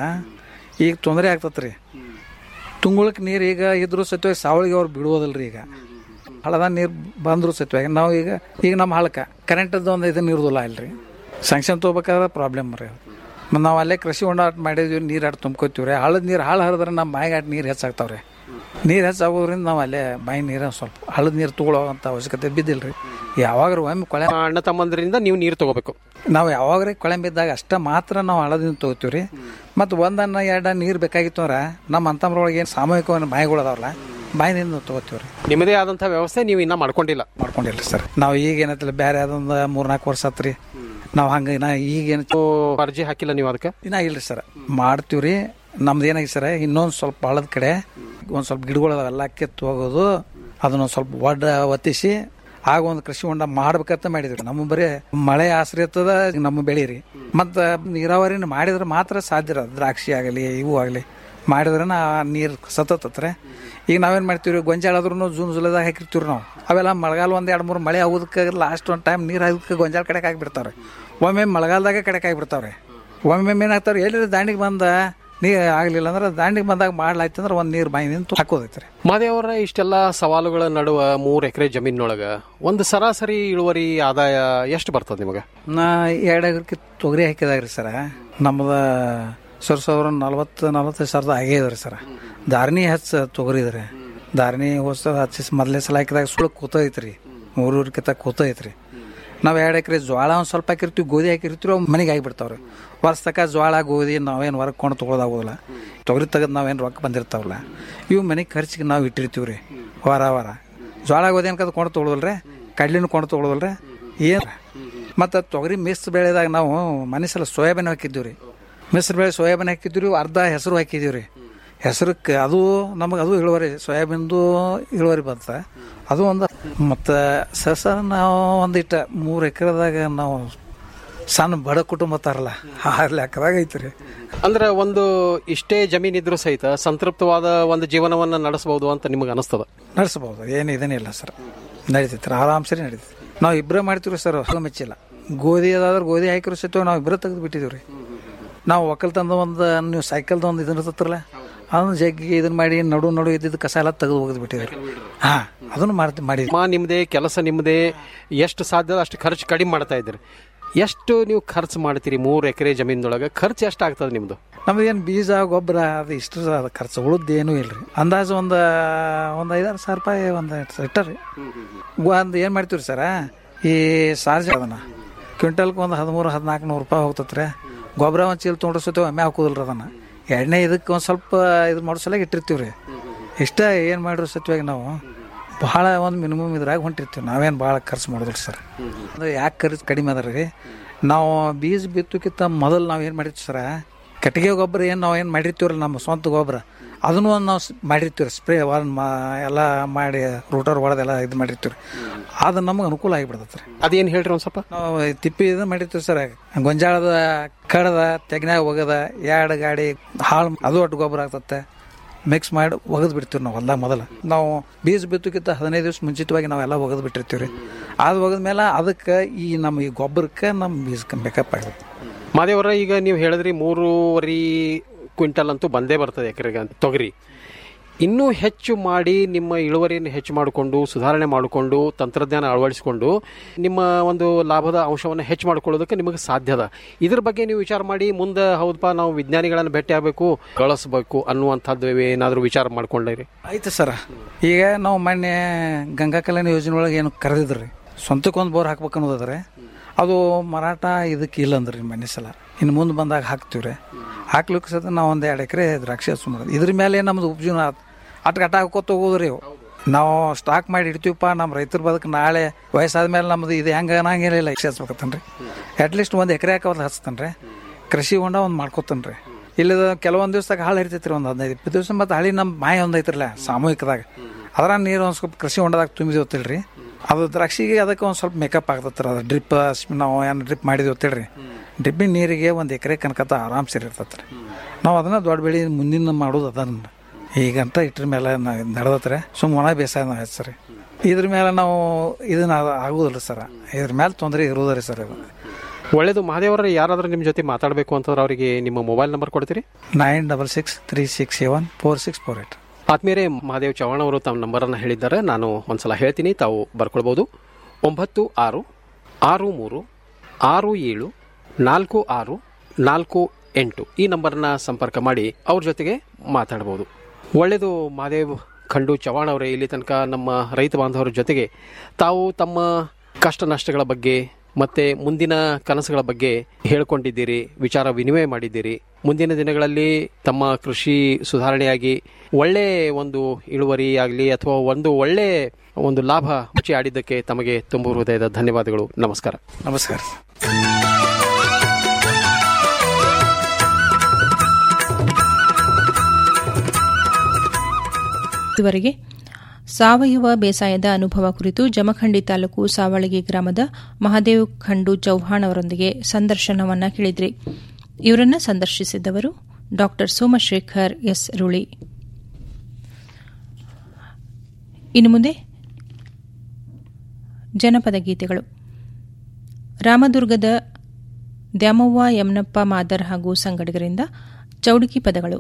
ಈಗ ತೊಂದರೆ ಆಗ್ತತ್ರಿ ತುಂಗುಳಕ್ಕೆ ನೀರು ಈಗ ಇದ್ರು ಸತ್ವಾಗಿ ಸಾವಳಿಗೆ ಅವ್ರು ಬಿಡುವುದಿಲ್ಲ ರೀ ಈಗ ಹಳ್ಳದ ನೀರು ಬಂದ್ರು ಸತ್ವಾಗಿ ನಾವು ಈಗ ಈಗ ನಮ್ಮ ಹಳಕ್ಕೆ ಕರೆಂಟದ್ದು ಒಂದು ಇದನ್ನ ಇರೋದಿಲ್ಲ ಅಲ್ರಿ ಸ್ಯಾಂಕ್ಷನ್ ತೊಗೋಬೇಕಾದ್ರೆ ಪ್ರಾಬ್ಲಮ್ ರೀ ಮತ್ತು ನಾವು ಅಲ್ಲೇ ಕೃಷಿ ಹೊಂಡ ಆಟ ಮಾಡಿದ್ವಿ ನೀರು ಆಟ ತುಂಬ್ಕೋತೀವಿ ರೀ ಹಳ್ಳದ ನೀರು ಹಾಳು ಹರಿದ್ರೆ ನಮ್ಮ ಬಾಯಿಗೆ ಆಟ ನೀರು ಹೆಚ್ಚಾಗ್ತಾವ್ರಿ ನೀರು ಹೆಚ್ಚಾಗೋದ್ರಿಂದ ನಾವು ಅಲ್ಲೇ ಬಾಯಿ ನೀರು ಸ್ವಲ್ಪ ಹಳ್ಳದ ನೀರು ತಗೊಳ್ಳೋವಂಥ ಅವಶ್ಯಕತೆ ಬಿದ್ದಿಲ್ಲ ರೀ ಯಾವಾಗ ಒಮ್ಮೆ ಕೊಳೆ ಅಣ್ಣ ತಮ್ಮಂದ್ರಿಂದ ನೀವು ನೀರು ತಗೋಬೇಕು ನಾವು ಯಾವಾಗ್ರಿ ಕೊಳೆ ಬಿದ್ದಾಗ ಅಷ್ಟ ಮಾತ್ರ ನಾವು ಹಳದಿಂದ ತೊಗೋತೀವಿ ರೀ ಮತ್ತು ಒಂದನ್ನ ಎರಡ ನೀರು ಬೇಕಾಗಿತ್ತು ಅಂದ್ರೆ ನಮ್ಮ ಅಂತಮ್ರೊಳಗೆ ಏನು ಸಾಮೂಹಿಕವಾಗಿ ಬಾಯಿಗಳು ಅದಾವಲ್ಲ ಬಾಯಿನಿಂದ ತೊಗೋತೀವಿ ರೀ ನಿಮ್ಮದೇ ಆದಂತಹ ವ್ಯವಸ್ಥೆ ನೀವು ಇನ್ನ ಮಾಡ್ಕೊಂಡಿಲ್ಲ ಮಾಡ್ಕೊಂಡಿಲ್ಲ ಸರ್ ನಾವು ಈಗ ಏನೈತಿಲ್ಲ ಬೇರೆ ಅದೊಂದು ಮೂರ್ನಾಲ್ಕು ವರ್ಷ ಆತ್ರಿ ನಾವು ಹಂಗೆ ನಾ ಈಗೇನು ಅರ್ಜಿ ಹಾಕಿಲ್ಲ ನೀವು ಅದಕ್ಕೆ ಇನ್ನ ಇಲ್ರಿ ಸರ್ ಮಾಡ್ತೀವಿ ರೀ ನಮ್ದು ಏನಾಗಿ ಸರ್ ಇನ್ನೊಂದು ಸ್ವಲ್ಪ ಹಳದ ಕಡೆ ಒಂದು ಸ್ವಲ್ಪ ಗಿಡಗಳು ಅವೆಲ್ಲ ಕಿತ್ತು ಹೋಗೋದು ಅದನ್ನೊಂದು ಸ್ವಲ್ಪ ಒಡ್ಡ ಒತ್ತಿಸಿ ಆಗ ಒಂದು ಕೃಷಿ ಹೊಂಡ ಮಾಡ್ಬೇಕಂತ ಮಾಡಿದ್ವಿ ನಮ್ಮ ಬರೀ ಮಳೆ ಆಶ್ರಯತದ ನಮ್ಮ ಬೆಳೆ ರೀ ಮತ್ತು ನೀರಾವರಿನ ಮಾಡಿದ್ರೆ ಮಾತ್ರ ಸಾಧ್ಯ ಇರೋದು ದ್ರಾಕ್ಷಿ ಆಗಲಿ ಇವು ಆಗಲಿ ಮಾಡಿದ್ರೆ ನೀರು ಸತತತ್ರೆ ಈಗ ನಾವೇನು ಮಾಡ್ತೀವಿ ರೀ ಗೊಂಜಾಳ ಆದ್ರೂ ಜೂನ್ ಜುಲೈದಾಗ ಹಾಕಿರ್ತೀವಿ ನಾವು ಅವೆಲ್ಲ ಮಳೆಗಾಲ ಒಂದು ಎರಡು ಮೂರು ಮಳೆ ಆಗೋದಕ್ಕೆ ಲಾಸ್ಟ್ ಒಂದು ಟೈಮ್ ನೀರು ಹಾಕೋದಕ್ಕೆ ಗೊಂಜಾಳ ಕಡೆಗೆ ಆಗಿಬಿಡ್ತಾವ್ರೆ ಒಮ್ಮೆ ಮಳೆಗಾಲದಾಗ ಕಡೆಗೆ ಆಗಿಬಿಡ್ತಾವ್ರೆ ಒಮ್ಮೆ ಏನಾಗ್ತಾವ್ರೆ ಎಲ್ಲಿ ದಾಂಡಿಗೆ ಬಂದ ನೀರು ಆಗಲಿಲ್ಲ ಅಂದ್ರೆ ದಾಂಡಿಗೆ ಬಂದಾಗ ಮಾಡ್ಲಾಯ್ತು ಅಂದ್ರೆ ಒಂದು ನೀರು ಬಾಯಿ ನಿಂತು ಹಾಕೋದೈತ್ರಿ ಮಾದೇವರ ಇಷ್ಟೆಲ್ಲ ಸವಾಲುಗಳ ನಡುವ ಮೂರ್ ಎಕರೆ ಜಮೀನೊಳಗ ಒಂದು ಸರಾಸರಿ ಇಳುವರಿ ಆದಾಯ ಎಷ್ಟು ಬರ್ತದೆ ನಿಮಗೆ ನಾ ಎರಡು ಎಕರೆ ತೊಗರಿ ಹಾಕಿದಾಗ್ರಿ ಸರ ನಮ್ಮದ ಸರ್ ಸಾವಿರ ನಲ್ವತ್ತು ನಲ್ವತ್ತೈದು ಸಾವಿರದ ಆಗೇ ರೀ ಸರ ಧಾರಣಿ ಹೆಚ್ಚು ತೊಗರಿದ್ರಿ ಧಾರಣಿ ಹೊಸ ಹಚ್ಚಿ ಮೊದಲೇ ಸಲ ಹಾಕಿದಾಗ ಸುಳ್ಳು ಕೂತೈತ್ರಿ ಮೂರೂರ್ಕಿಂತ ಕೂತೈತ್ರಿ ನಾವು ಎರಡು ಎಕರೆ ಜೋಳ ಒಂದು ಸ್ವಲ್ಪ ಹಾಕಿರ್ತೀವಿ ಗೋಧಿ ಹಾಕಿರ್ತೀವಿ ಅವು ಮನೆಗೆ ಆಗಿಬಿಡ್ತಾವ್ರಿ ವರ್ಷ ತಕ ಜೋಳ ಗೋಧಿ ನಾವೇನು ಹೊರಗೆ ಕೊಂಡು ತೊಗೊಳೋದಾಗೋದಿಲ್ಲ ತೊಗರಿ ತೆಗೆದು ನಾವೇನು ರೊಕ್ಕ ಬಂದಿರ್ತಾವಲ್ಲ ಇವು ಮನೆಗೆ ಖರ್ಚಿಗೆ ನಾವು ಇಟ್ಟಿರ್ತೀವಿ ರೀ ವಾರ ವಾರ ಜೋಳ ಗೋಧಿ ಅನ್ಕದ ಕೊಂಡು ತೊಗೊಳೋಲ್ರಿ ಕಡ್ಲಿನೂ ಕೊಂಡು ತೊಗೊಳೋಲ್ರಿ ಏನು ಮತ್ತು ತೊಗರಿ ಮಿಸ್ ಬೆಳೆದಾಗ ನಾವು ಮನೆ ಸಲ ಸೋಯಾಬೀನ್ ಹಾಕಿದ್ದೀವಿ ರೀ ಮಿಶ್ರ ಬೆಳೆ ಸೋಯಾಬೀನ್ ಹಾಕಿದ್ದೀವಿ ರೀ ಅರ್ಧ ಹೆಸರು ಹಾಕಿದ್ದೀವಿ ರೀ ಹೆಸರಕ್ಕೆ ಅದು ನಮಗೆ ಅದು ಇಳುವರಿ ಸೋಯಾಬೀನ್ದು ಇಳುವರಿ ಬಂತ ಅದು ಒಂದು ಮತ್ತು ಸಸ ನಾವು ಒಂದಿಟ್ಟು ಮೂರು ಎಕರೆದಾಗ ನಾವು ಸಣ್ಣ ಬಡ ಕುಟುಂಬ ತಾರಲ್ಲ ಆ ಲೆಕ್ಕದಾಗ ಐತಿ ರೀ ಅಂದ್ರೆ ಒಂದು ಇಷ್ಟೇ ಜಮೀನ್ ಇದ್ರೂ ಸಹಿತ ಸಂತೃಪ್ತವಾದ ಒಂದು ಜೀವನವನ್ನ ನಡೆಸಬಹುದು ಅಂತ ನಿಮಗೆ ಅನಿಸ್ತದ ನಡೆಸ್ಬೋದು ಏನು ಇದೇನಿಲ್ಲ ಸರ್ ನಡೀತೈತೆ ರೀ ಆರಾಮ್ಸರಿ ನಡೀತೈತೆ ನಾವು ಇಬ್ಬರೇ ಮಾಡ್ತೀವಿ ಸರ್ ಹೊಲ ಮೆಚ್ಚಿಲ್ಲ ಗೋಧಿ ಅದಾದ್ರೆ ಗೋಧಿ ಹಾಕಿರೋ ಸತ್ವ ನಾವು ಇಬ್ಬರೇ ತೆಗೆದು ಬಿಟ್ಟಿದ್ದೀವಿ ರೀ ನಾವು ಒಕ್ಕಲ್ತನದ ಒಂದು ನೀವು ಸೈಕಲ್ದ ಒಂದು ಇದನ್ನ ಇರ್ತತ್ರಲ್ಲ ಅದನ್ನ ಜಗ್ಗಿ ಇದನ್ನ ಮಾಡಿ ನಡು ನಡು ಇದ್ದಿದ್ದು ಕಸ ಎಲ್ಲ ತೆಗೆದು ಒಗೆದು ಬಿಟ್ಟಿದ್ದೀವಿ ಹಾ ಅದನ್ನು ಮಾಡ್ತೀವಿ ಮಾಡಿ ಮಾ ನಿಮ್ಮದೇ ಕೆಲಸ ನಿಮ್ಮದೇ ಎಷ್ಟು ಸಾಧ್ಯ ಅಷ್ಟು ಖರ್ಚು ಕಡಿಮೆ ಮಾಡ್ತಾ ಇದ್ದೀರಿ ಎಷ್ಟು ನೀವು ಖರ್ಚು ಮಾಡ್ತೀರಿ ಮೂರು ಎಕರೆ ಜಮೀನದೊಳಗೆ ಖರ್ಚು ಎಷ್ಟು ಆಗ್ತದೆ ನಿಮ್ದು ನಮ್ದು ಏನು ಬೀಜ ಗೊಬ್ಬರ ಅದು ಇಷ್ಟು ಅದು ಖರ್ಚು ಉಳಿದು ಏನೂ ಇಲ್ಲ ರೀ ಅಂದಾಜು ಒಂದು ಒಂದು ಐದಾರು ಸಾವಿರ ರೂಪಾಯಿ ಒಂದು ಇಟ್ಟರಿ ಒಂದು ಏನು ಮಾಡ್ತೀವಿ ಸರ ಈ ಸಾರ್ಜ್ ಅದನ್ನ ಕ್ವಿಂಟಲ್ಗೆ ಒಂದು ಹದಿಮೂರು ಹದಿನಾಲ್ಕು ನೂರು ರೂಪಾಯಿ ಹೋಗ್ತತ್ರಿ ರೀ ಗೊಬ್ಬರ ಒಂದು ಚೀಲ ತೊಗೊಂಡ್ರೆ ಒಮ್ಮೆ ಹಾಕೋದಿಲ್ಲ ರೀ ಅದನ್ನು ಎಣ್ಣೆ ಇದಕ್ಕೆ ಒಂದು ಸ್ವಲ್ಪ ಇದು ಮಾಡೋ ಸಲ ಇಟ್ಟಿರ್ತೀವಿ ರೀ ಇಷ್ಟ ಏನು ಮಾಡಿರೋ ಸತ್ವಾಗಿ ನಾವು ಭಾಳ ಒಂದು ಮಿನಿಮಮ್ ಇದ್ರಾಗ ಹೊಂಟಿರ್ತೀವಿ ನಾವೇನು ಭಾಳ ಖರ್ಚು ಮಾಡೋದಿಲ್ಲ ಸರ್ ಅದು ಯಾಕೆ ಖರ್ಚು ಕಡಿಮೆ ಅದ ರೀ ನಾವು ಬೀಜ ಬಿತ್ತೋಕ್ಕಿಂತ ಮೊದಲು ನಾವು ಏನು ಮಾಡಿರ್ತೀವಿ ಸರ ಕಟ್ಟಿಗೆ ಗೊಬ್ಬರ ಏನು ನಾವು ಏನು ಮಾಡಿರ್ತೀವ್ರಿ ನಮ್ಮ ಸ್ವಂತ ಗೊಬ್ಬರ ಅದನ್ನು ಒಂದು ನಾವು ಸ್- ಮಾಡಿರ್ತೀವಿ ಸ್ಪ್ರೇ ಒಂದು ಮಾ ಎಲ್ಲ ಮಾಡಿ ರೂಟರ್ ಹೊಡೆದೆಲ್ಲ ಇದು ಮಾಡಿರ್ತೀವಿ ಅದು ನಮಗೆ ಅನುಕೂಲ ಆಗಿಬಿಡ್ತೈತೆ ರೀ ಅದೇನು ಹೇಳ್ರಿ ಒಂದು ಸ್ವಲ್ಪ ನಾವು ತಿಪ್ಪಿ ಇದು ಮಾಡಿರ್ತೀವಿ ಸರ್ ಗೊಂಜಾಳದ ಕಡದ ತೆಗ್ನ್ಯಾಗ ಒಗದ ಎರಡು ಗಾಡಿ ಹಾಳು ಅದು ಒಟ್ಟು ಗೊಬ್ಬರ ಆಗ್ತತ್ತೆ ಮಿಕ್ಸ್ ಮಾಡಿ ಒಗೆದು ಬಿಡ್ತೀವಿ ನಾವು ಹೊಲ್ದಾಗ ಮೊದಲು ನಾವು ಬೀಜ ಬಿತ್ತೋಕ್ಕಿಂತ ಹದಿನೈದು ದಿವಸ ಮುಂಚಿತವಾಗಿ ನಾವೆಲ್ಲ ಒಗೆದು ಬಿಟ್ಟಿರ್ತೀವಿ ರೀ ಅದು ಒಗೆದ ಮೇಲೆ ಅದಕ್ಕೆ ಈ ನಮ್ಮ ಈ ಗೊಬ್ಬರಕ್ಕೆ ನಮ್ಮ ಬೀಜಕ್ಕೆ ಬೇಕಪ್ ಆಗುತ್ತೆ ಮಾದೇವರ ಈಗ ನೀವು ಹೇಳಿದ್ರಿ ಮೂರುವರೆ ಕ್ವಿಂಟಲ್ ಅಂತೂ ಬಂದೇ ಬರ್ತದೆ ಎಕರೆಗೆ ಅಂತ ತೊಗರಿ ಇನ್ನೂ ಹೆಚ್ಚು ಮಾಡಿ ನಿಮ್ಮ ಇಳುವರಿಯನ್ನು ಹೆಚ್ಚು ಮಾಡಿಕೊಂಡು ಸುಧಾರಣೆ ಮಾಡಿಕೊಂಡು ತಂತ್ರಜ್ಞಾನ ಅಳವಡಿಸಿಕೊಂಡು ನಿಮ್ಮ ಒಂದು ಲಾಭದ ಅಂಶವನ್ನು ಹೆಚ್ಚು ಮಾಡ್ಕೊಳ್ಳೋದಕ್ಕೆ ನಿಮಗೆ ಸಾಧ್ಯದ ಇದ್ರ ಬಗ್ಗೆ ನೀವು ವಿಚಾರ ಮಾಡಿ ಮುಂದೆ ಹೌದಪ್ಪ ನಾವು ವಿಜ್ಞಾನಿಗಳನ್ನು ಭೇಟಿ ಆಗಬೇಕು ಕಳಿಸ್ಬೇಕು ಅನ್ನುವಂಥದ್ದು ಏನಾದರೂ ವಿಚಾರ ಮಾಡ್ಕೊಂಡಿರಿ ಐತೆ ಸರ ಈಗ ನಾವು ಮೊನ್ನೆ ಗಂಗಾ ಕಲ್ಯಾಣ ಯೋಜನೆ ಒಳಗೆ ಏನು ಕರೆದಿದ್ರಿ ಸ್ವಂತಕ್ಕೊಂದು ಬೋರ್ ಹಾಕ್ಬೇಕು ಅನ್ನೋದಾದ್ರೆ ಅದು ಮರಾಠ ಇದಕ್ಕೆ ಇಲ್ಲ ಅಂದ್ರಿ ಮೊನ್ನೆ ಸಲ ಇನ್ನು ಮುಂದೆ ಬಂದಾಗ ಹಾಕ್ತೀವಿ ರೀ ಹಾಕ್ಲಿಕ್ಕೆ ಸದ ನಾವು ಒಂದು ಎರಡು ಎಕರೆ ದ್ರಾಕ್ಷಿ ಹಚ್ಚು ಮಾಡೋದು ಇದ್ರ ಮೇಲೆ ನಮ್ದು ಉಪಜೀವನ ಅಟ್ ಗಟ್ಟ ಹಾಕೋತ ಹೋಗೋದ್ರಿ ಇವು ನಾವು ಸ್ಟಾಕ್ ಮಾಡಿ ಇಡ್ತೀವಪ್ಪ ನಮ್ಮ ರೈತರ ಬದುಕು ನಾಳೆ ವಯಸ್ಸಾದ ಮೇಲೆ ನಮ್ದು ಇದು ಹೆಂಗೆ ಅನ್ನಂಗಿಲ್ಲ ಇಲ್ಲ ಹಚ್ಬೇಕತ್ತನ್ರಿ ಅಟ್ಲೀಸ್ಟ್ ಒಂದು ಎಕರೆ ಹಾಕೋದು ಹಚ್ತಾನೆ ರೀ ಕೃಷಿ ಹೊಂಡ ಒಂದು ಮಾಡ್ಕೊತಾನೆ ರೀ ಇಲ್ಲದ ಕೆಲವೊಂದು ದಿವ್ಸದಾಗ ಹಾಳು ಇರ್ತೈತ್ರಿ ಒಂದು ಹದಿನೈದು ಇಪ್ಪತ್ತು ದಿವಸ ಮತ್ತು ಹಳಿ ನಮ್ಮ ಮಾಯ ಒಂದು ಐತ್ರಲ್ಲ ಸಾಮೂಹಿಕದಾಗ ಅದ್ರ ನೀರು ಒಂದು ಸ್ವಲ್ಪ ಕೃಷಿ ಹೊಂಡದಾಗ ತುಂಬಿದ್ವಿ ಗೊತ್ತಿಲ್ರಿ ಅದು ದ್ರಾಕ್ಷಿಗೆ ಅದಕ್ಕೆ ಒಂದು ಸ್ವಲ್ಪ ಮೇಕಪ್ ಆಗ್ತತ್ರಿ ಅದು ಡ್ರಿಪ್ ನಾವು ಏನು ಡ್ರಿಪ್ ಮಾಡಿದ್ವಿ ಗೊತ್ತಿಲ್ರಿ ಡ್ರಿಪ್ಪಿನ ನೀರಿಗೆ ಒಂದು ಎಕರೆ ಕನಕತ್ತ ಆರಾಮ್ ಸೇರಿರ್ತೈತೆ ರೀ ನಾವು ಅದನ್ನ ದೊಡ್ಡ ಬೆಳೆ ಮುಂದಿನ ಮಾಡೋದು ಅದನ್ನ ಈಗಂತ ಇಟ್ರ ಮೇಲೆ ನಡೆದತ್ರೆ ಸುಮ್ಮ ಒಣ ಬೇಸಾಯ ನಾವು ಹೆಸರಿ ಇದ್ರ ಮೇಲೆ ನಾವು ಇದನ್ನ ಆಗುದಿಲ್ಲ ಸರ್ ಇದ್ರ ಮೇಲೆ ತೊಂದರೆ ಇರೋದ್ರಿ ಸರ್ ಇದು ಒಳ್ಳೇದು ಮಹಾದೇವರ ಯಾರಾದರೂ ನಿಮ್ಮ ಜೊತೆ ಮಾತಾಡಬೇಕು ಅಂತಂದ್ರೆ ಅವರಿಗೆ ನಿಮ್ಮ ಮೊಬೈಲ್ ನಂಬರ್ ಕೊಡ್ತೀರಿ nine double six three six seven four six four eight ಆತ್ಮೀಯರೇ ಮಹಾದೇವ್ ಚವ್ಹಾಣ್ ಅವರು ತಮ್ಮ ನಂಬರನ್ನು ಹೇಳಿದ್ದಾರೆ ನಾನು ಒಂದ್ಸಲ ಹೇಳ್ತೀನಿ ತಾವು ಬರ್ಕೊಳ್ಬೋದು ಒಂಬತ್ತು ಆರು ಆರು ಮೂರು ಆರು ಏಳು ನಾಲ್ಕು ಆರು ನಾಲ್ಕು ಎಂಟು ಈ ನಂಬರ್ನ ಸಂಪರ್ಕ ಮಾಡಿ ಅವ್ರ ಜೊತೆಗೆ ಮಾತಾಡ್ಬೋದು ಒಳ್ಳೆಯದು ಮಹಾದೇವ್ ಖಂಡು ಚವ್ಹಾಣ್ ಅವರೇ ಇಲ್ಲಿ ತನಕ ನಮ್ಮ ರೈತ ಬಾಂಧವರ ಜೊತೆಗೆ ತಾವು ತಮ್ಮ ಕಷ್ಟ ನಷ್ಟಗಳ ಬಗ್ಗೆ ಮತ್ತೆ ಮುಂದಿನ ಕನಸುಗಳ ಬಗ್ಗೆ ಹೇಳ್ಕೊಂಡಿದ್ದೀರಿ ವಿಚಾರ ವಿನಿಮಯ ಮಾಡಿದ್ದೀರಿ ಮುಂದಿನ ದಿನಗಳಲ್ಲಿ ತಮ್ಮ ಕೃಷಿ ಸುಧಾರಣೆಯಾಗಿ ಒಳ್ಳೆ ಒಂದು ಇಳುವರಿ ಆಗಲಿ ಅಥವಾ ಒಂದು ಒಳ್ಳೆ ಒಂದು ಲಾಭ ಮುಚ್ಚಿ ಆಡಿದ್ದಕ್ಕೆ ತಮಗೆ ತುಂಬ ಹೃದಯದ ಧನ್ಯವಾದಗಳು ನಮಸ್ಕಾರ ನಮಸ್ಕಾರ ಇದುವರೆಗೆ ಸಾವಯವ ಬೇಸಾಯದ ಅನುಭವ ಕುರಿತು ಜಮಖಂಡಿ ತಾಲೂಕು ಸಾವಳಗಿ ಗ್ರಾಮದ ಮಹಾದೇವ್ ಖಂಡು ಚೌಹಾಣ್ ಅವರೊಂದಿಗೆ ಸಂದರ್ಶನವನ್ನ ಕೇಳಿದ್ರಿ ಇವರನ್ನ ಸಂದರ್ಶಿಸಿದವರು ಡಾ ಸೋಮಶೇಖರ್ ಎಸ್ ರುಳಿ ಇನ್ನು ಮುಂದೆ ಜನಪದ ಗೀತೆಗಳು ರಾಮದುರ್ಗದ ದ್ಯಾಮವ್ವ ಯಮನಪ್ಪ ಮಾದರ್ ಹಾಗೂ ಸಂಗಡಿಗರಿಂದ ಚೌಡಿಕಿ ಪದಗಳು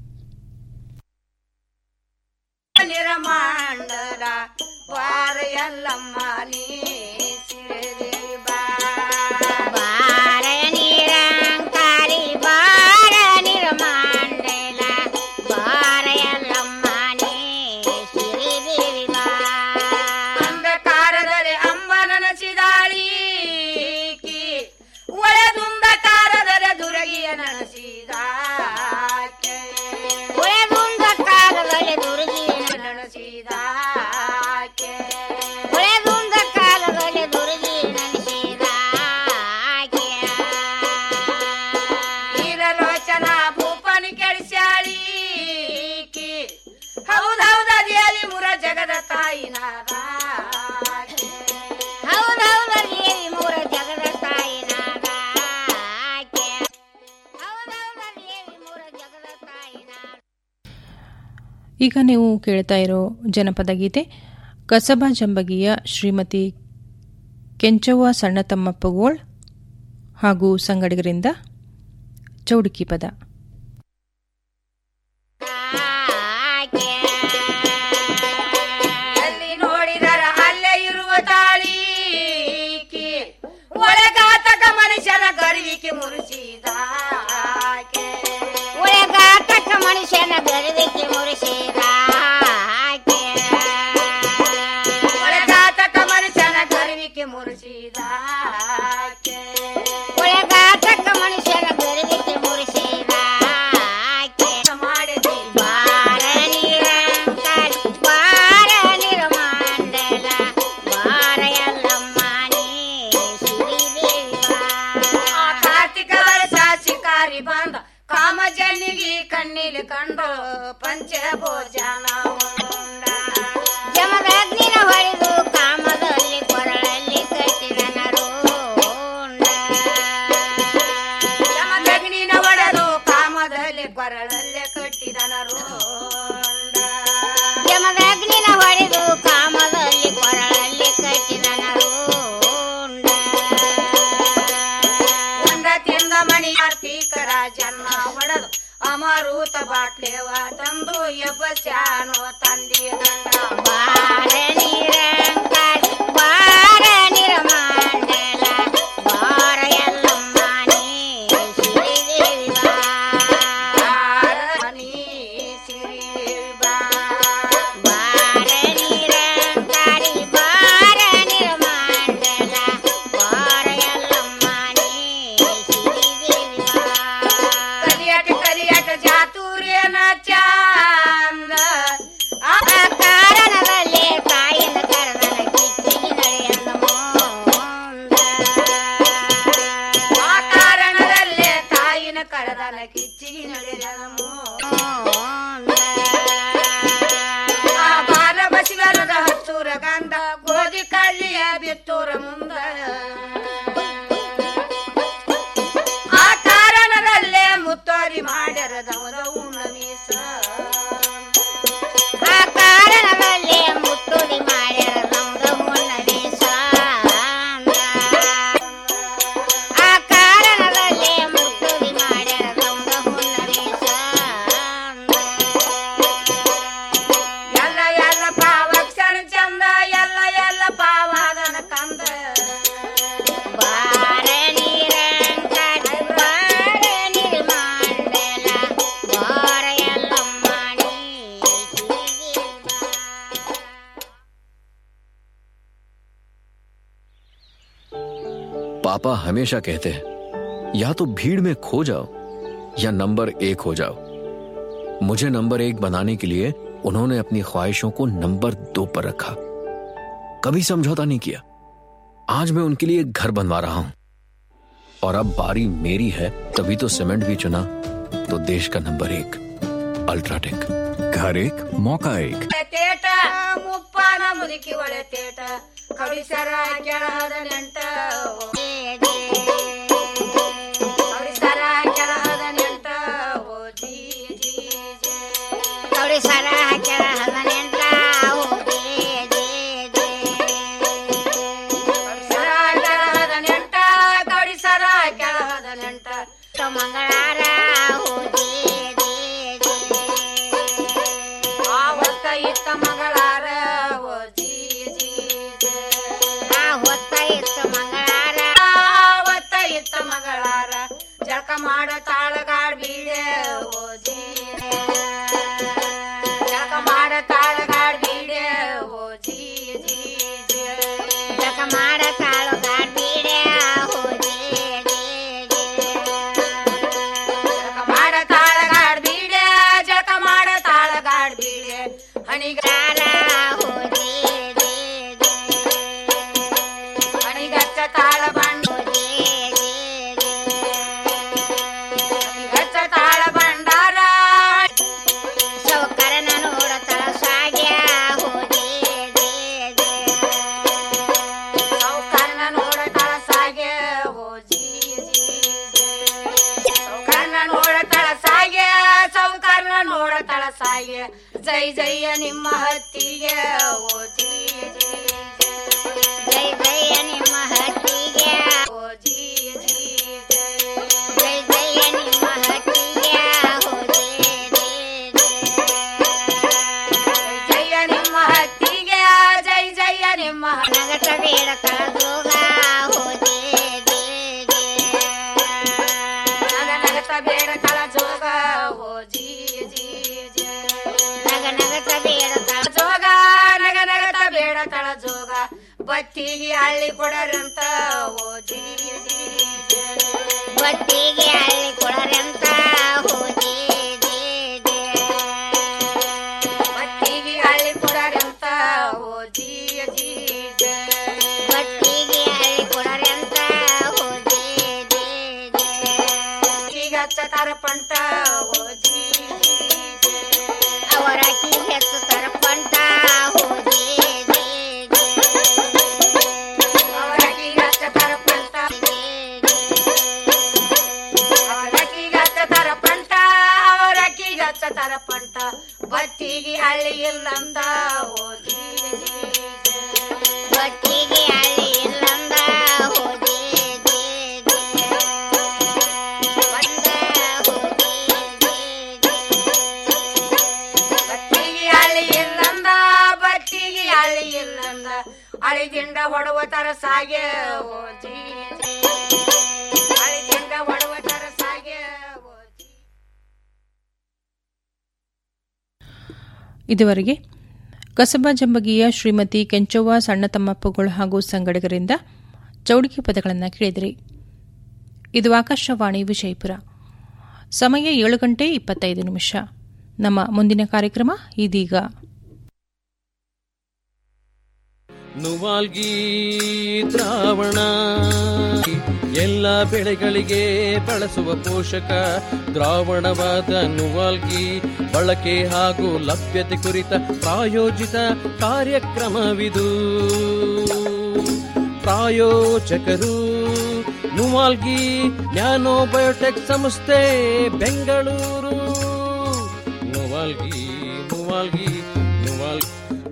ನಿರಮಾಂಡಲ ವಾರ ಎಲ್ಲಮ್ಮ ನೀ ಸಿರಿದೇವಿ ಬಾ. ಬಾರ ನಿರಂಕಾರಿ ಬಾರ ನಿರಮಾಂಡಲ ಬಾರ ಎಲ್ಲಮ್ಮ ನೀ ಸಿರಿದೇವಿ ಬಾ. ಅಂಧಕಾರದಲ್ಲಿ ಅಂಬ ನನಸಿದಾಳಿ ಒಳದುಂದಕಾರದಲ್ಲಿ ದುರಗಿಯ ನನಸಿದಾಕೆ ಒಳದುಂದಕಾರದಲ್ಲಿ ದುರ್ಗಿಯ ನನಸಿದಾಕೆ ಒಳದುಂದ ಕಾಲದಲ್ಲಿ ದುರ್ಗಿ ನನಸಿದಾಕೆ ನೀರಲೋಚನ ಭೂಪನಿ ಕೆಡಿಸ್ಯಾಳಿ ಹೌದೌದ ದೇವಿ ಮುರ ಜಗದ ತಾಯಿ ನಾಗಾಕೆ ಹೌದೌದ ದೇವಿ ಮುರ ಜಗದ ತಾಯಿ ನಾಗಾಕೆ ಹೌದೌದ ದೇವಿ ಮುರ ಜಗದ ತಾಯಿ ಈಗ ನೀವು ಕೇಳ್ತಾ ಇರೋ ಜನಪದ ಗೀತೆ ಕಸಬಾ ಜಂಬಗಿಯ ಶ್ರೀಮತಿ ಕೆಂಚವ್ವ ಸಣ್ಣತಮ್ಮಪ್ಪಗೋಳ್ ಹಾಗೂ ಸಂಗಡಿಗರಿಂದ ಚೌಡಿಕಿ ಪದ ಎಲ್ಲಿ ನೋಡಿದರ ಅಲ್ಲೇ ಇರುವ ತಾಳಿ ಒಳಗಾತಕ ಮನುಷ್ಯನ ಗರ್ವಿಕೆ ಮುರಿಸಿದ ಒಳಗಾತಕ ಮನುಷ್ಯನ ಗರ್ವಿಕೆ ಮುರಿಸಿದ ಒಳಗಾತಕ ಮನುಷ್ಯನ ಗರ್ವಿಕೆ ಮುರಿಸಿದ ಒಳಗಾತಕ ಮನುಷ್ಯನ ಗರ್ವಿಕೆ ಮುರಿಸಿದ ಮಾಡಿದೆ ಬಾರ ನಿರಂಕಾರಿ ಬಾರ ನಿರಮಾಂಡಲ ಬಾರ ಎಲ್ಲಮ್ಮ ನೀ ಸಿರಿದೇವಿ ಬಾ. ಆ ಕಾರ್ತಿಕ ಅಮರೂತ ಬಾಟ್ಲೆವ ತಂದು ಎಬ್ಬಸ್ಯಾನೋ ತಂದಿ ಗಂಡ ಬಾರ ನೀರಂಕಾರಿ ಬಾರ ನಿರಮಾಂಡಲ ಬಾರ ಎಲ್ಲಮ್ಮ ನೀ ಸಿರಿದೇವಿ ಬಾರ ನೀ ಸಿರಿದೇವಿ ಬಾರ ನೀರಂಕಾರಿ ಬಾರ ನಿರಮಾಂಡಲ ಬಾರ ಎಲ್ಲಮ್ಮ ನೀ ಸಿರಿದೇವಿ ಕರಿಯಟ ಕರಿಯಟ ಜಾತೂರ್ಯನ ಚಾಂದ ಆ ಕಾರಣದಲ್ಲಿ ಕಾಯಿನ ಕರದನ ಕಿಚ್ಚಿಗೆ ನಡೆಯನ್ನ ಮುಂದ ಆ ಕಾರಣದಲ್ಲೇ ತಾಯಿನ ಕರದನ ಕಿಚ್ಚಿಗೆ ನಡೆಯನ್ನ ಮುಂದ ಆ ಬಾರ ಬಸಿವರದ ಹತ್ತೂರ ಗಂಧ ಗೋಧಿ ಕಳ್ಳಿಯ ಬಿತ್ತೂರ ಮುಂದ ಆ ಕಾರಣದಲ್ಲೇ ಮುತ್ತೋರಿ ಮಾಡ್ಯರ ದವದ ಉಣ್ಣಮೀಸ ಆ ಕಾರಣದಲ್ಲೇ ಮುತ್ತೋರಿ ಮಾಡ್ಯರ ದವದ ಉಣ್ಣಮೀಸ ಆ ಕಾರಣದಲ್ಲೇ ಮುತ್ತೋರಿ ಮಾಡ್ಯರ ದವದ ಉಣ್ಣಮೀಸ ಎಲ್ಲ ಎಲ್ಲ ಪಾವಕ್ಷರ ಚಂದ ಎಲ್ಲ ಎಲ್ಲ ಪಾವಾದನ ಕಂದ ಬಾರ ನೀರಂಕರಿ ಬಾರ ನಿರ್ಮಾಂಡಲ ಬಾರ ಎಲ್ಲಮ್ಮ ನೀ पापा हमेशा कहते हैं या तो भीड़ में खो जाओ या नंबर एक हो जाओ मुझे नंबर एक बनाने के लिए उन्होंने अपनी ख्वाहिशों को नंबर दो पर रखा कभी समझौता नहीं किया आज मैं उनके लिए एक घर बनवा रहा हूं और अब बारी मेरी है तभी तो सीमेंट भी चुना तो देश का नंबर एक अल्ट्राटेक घर एक मौका एक ತೇಟ ಮುಪ್ಪಾನ ಮುದುಕಿ ಒಳೆ ತೇಟ ಕಡಿಸರ ಕೆಳಹದ ನೆಂಟ ಕಡಿಸರ ಕೆಳಹದ ನೆಂಟ ಓ ಜೀ ಜೀ ಜೇ ಕಡಿಸರ ಕೆಳಹದ ನೆಂಟ ಓ ಜೀ ಜೀ ಜೇ ಕಡಿಸರ ಕೆಳಹದ ನೆಂಟ ಕಡಿಸರ ಕೆಳಹದ ನೆಂಟ ಮಂಗಳಾರ ಓ ಜೀ ಜೀ ಜೇ ಆವತ್ತ ಇತ್ತ ಮಂಗಳಾರ ಓ ಜೀ ಜೀ ಜೇ. ಆವತ್ತ ಇತ್ತ ಮಂಗಳಾರ ಆವತ್ತ ಇತ್ತ ಮಂಗಳಾರ ಜಳಕ ಮಾಡ ತಾಳಗಾಡ್ ಬೀಡೆ ಓ ಜೀ ಜೇ. ಜಳಕ ಮಾಡ ತಾಳಗಾಡ್ ಬೀಡೆ ಓ ಜೀ ಜೀ ಜೇ. ಜಳಕ ಮಾಡ ತಾಳಗಾಡ್ ಬೀಡೆ ಓ ಜೀ ಜೀ ಜೇ. ಜಳಕ ಮಾಡ ತಾಳಗಾಡ್ ಬೀಡೆ ಜಳಕ ಮಾಡ ತಾಳಗಾಡ್ ಬೀಡೆ ಹಣಿಗಾರ ಹೋ ಜೀ ಜೀ ಜೇ. ಹಣಿಗಚ್ಚ ತಾಳ ಬಂಡ ಜೀ ಜೀ ಜೇ. ಹಣಿಗಚ್ಚ ತಾಳ ಬಂಡಾರ ಸೌಕರನ ನೋಡತಳ ಸಾಗ್ಯ ಹೋ ಜೀ ಜೀ ಜೇ. ಸೌಕರನ ನೋಡತಳ ಸಾಗ್ಯ ಹೋ ಜೀ ಜೀ ಜೇ. ಸೌಕರ್ನ ನೋಡತಳ ಸಾಗೆ ಸೌಕರ್ನ ನೋಡತಳ ಸಾಗೆ ಜೈ ಜಯ ನಿಮ್ಮ ಹತ್ತಿಗೆ ಓ ಜೀ ಜೀ ಜೇ. ಜೈ ಜಯ ನಿಮ್ಮ ಹತ್ತಿಗೆ ಓ ಜೀ ಜೀ ಜೇ. ಜೈ ಜಯ ನಿಮ್ಮ ಹತ್ತಿಗೆ ಓ ಜೀ ಜೀ ಜೇ. ಜೈ ಜಯ ನಿಮ್ಮ ಹತ್ತಿಗೆ ಜೈ ಜಯ ನಿಮ್ಮ ನಗಟ ಬೇಡ ಕಳದೋಗ ಓ ಜೀ ಜೀ ಜೇ. ನಗ ನಗತ ಬೇಡ ಕಳ ಜೋಗ ಓ ಜೀ ಜೀ ಜೇ. ನಗ ನಗತ ಬೇಡ ಕಳ ಜೋಗ ನಗ ನಗತ ಬೇಡ ಕಳ ಜೋಗ ಬತ್ತಿಗೆ ಹಳ್ಳಿ ಕೊಡರಂತ ಓ ಜೀ ಜೀ ಜೇ. ಬತ್ತಿಗೆ ಹಳ್ಳಿ ಕೊಡರಂತ ಓ ಜೀ ಜೀ ಜೇ. ಬತ್ತಿಗೆ ಹಳ್ಳಿ ಕೊಡರಂತ ಓ ಜೀ ಜೀ ಜೇ. ಬತ್ತಿಗೆ ಹಳ್ಳಿ ಕೊಡರಂತ ಓ ಜೀ ಜೀ ಜೇ. ಈಗ ಹಚ್ಚತಾರ ಪಂಟ ಓ ಜೀ ಜೀ ಜೇ. ಅವರ ಕಿ ಹೆಚ್ಚುತ್ತಾರ ಪಂಟ ಓ ಜೀ ಜೀ ಜೇ. ಅವರ ಕಿ ಹಚ್ಚತಾರ ಪಂಟ ಅವರ ಕಿ ಹಚ್ಚತಾರ ಪಂಟ ಮುಂದ ಅಳಿದಿಂಡ ಹೊಡುವ ತರ ಸಾಗೆ ಅಳಿದಿಂಡ ಹೊಡುವ ತರ ಸಾಗೆ ಇದುವರೆಗೆ ಕಸಬಾ ಜಂಬಗಿಯ ಶ್ರೀಮತಿ ಕೆಂಚವ್ವ ಸಣ್ಣ ತಮ್ಮಪ್ಪಗಳು ಹಾಗೂ ಸಂಗಡಿಗರಿಂದ ಚೌಡಿಕೆ ಪದಗಳನ್ನು ಕೇಳಿದಿರಿ ಇದು ಆಕಾಶವಾಣಿ ವಿಜಯಪುರ ಸಮಯ ಏಳು ಗಂಟೆ ಇಪ್ಪತ್ತೈದು ನಿಮಿಷ ನಮ್ಮ ಮುಂದಿನ ಕಾರ್ಯಕ್ರಮ ಇದೀಗ ನುವಾಲ್ಗಿ ದ್ರಾವಣ ಎಲ್ಲ ಬೆಳೆಗಳಿಗೆ ಬಳಸುವ ಪೋಷಕ ದ್ರಾವಣವಾದ ನುವಾಲ್ಗಿ ಬಳಕೆ ಹಾಗೂ ಲಭ್ಯತೆ ಕುರಿತ ಪ್ರಾಯೋಜಿತ ಕಾರ್ಯಕ್ರಮವಿದು ಪ್ರಾಯೋಜಕರು ನುವಾಲ್ಗಿ ನ್ಯಾನೋ ಬಯೋಟೆಕ್ ಸಂಸ್ಥೆ ಬೆಂಗಳೂರು ನುವಾಲ್ಗಿ ನುವಾಲ್ಗಿ ನುವಾಲ್ಗಿ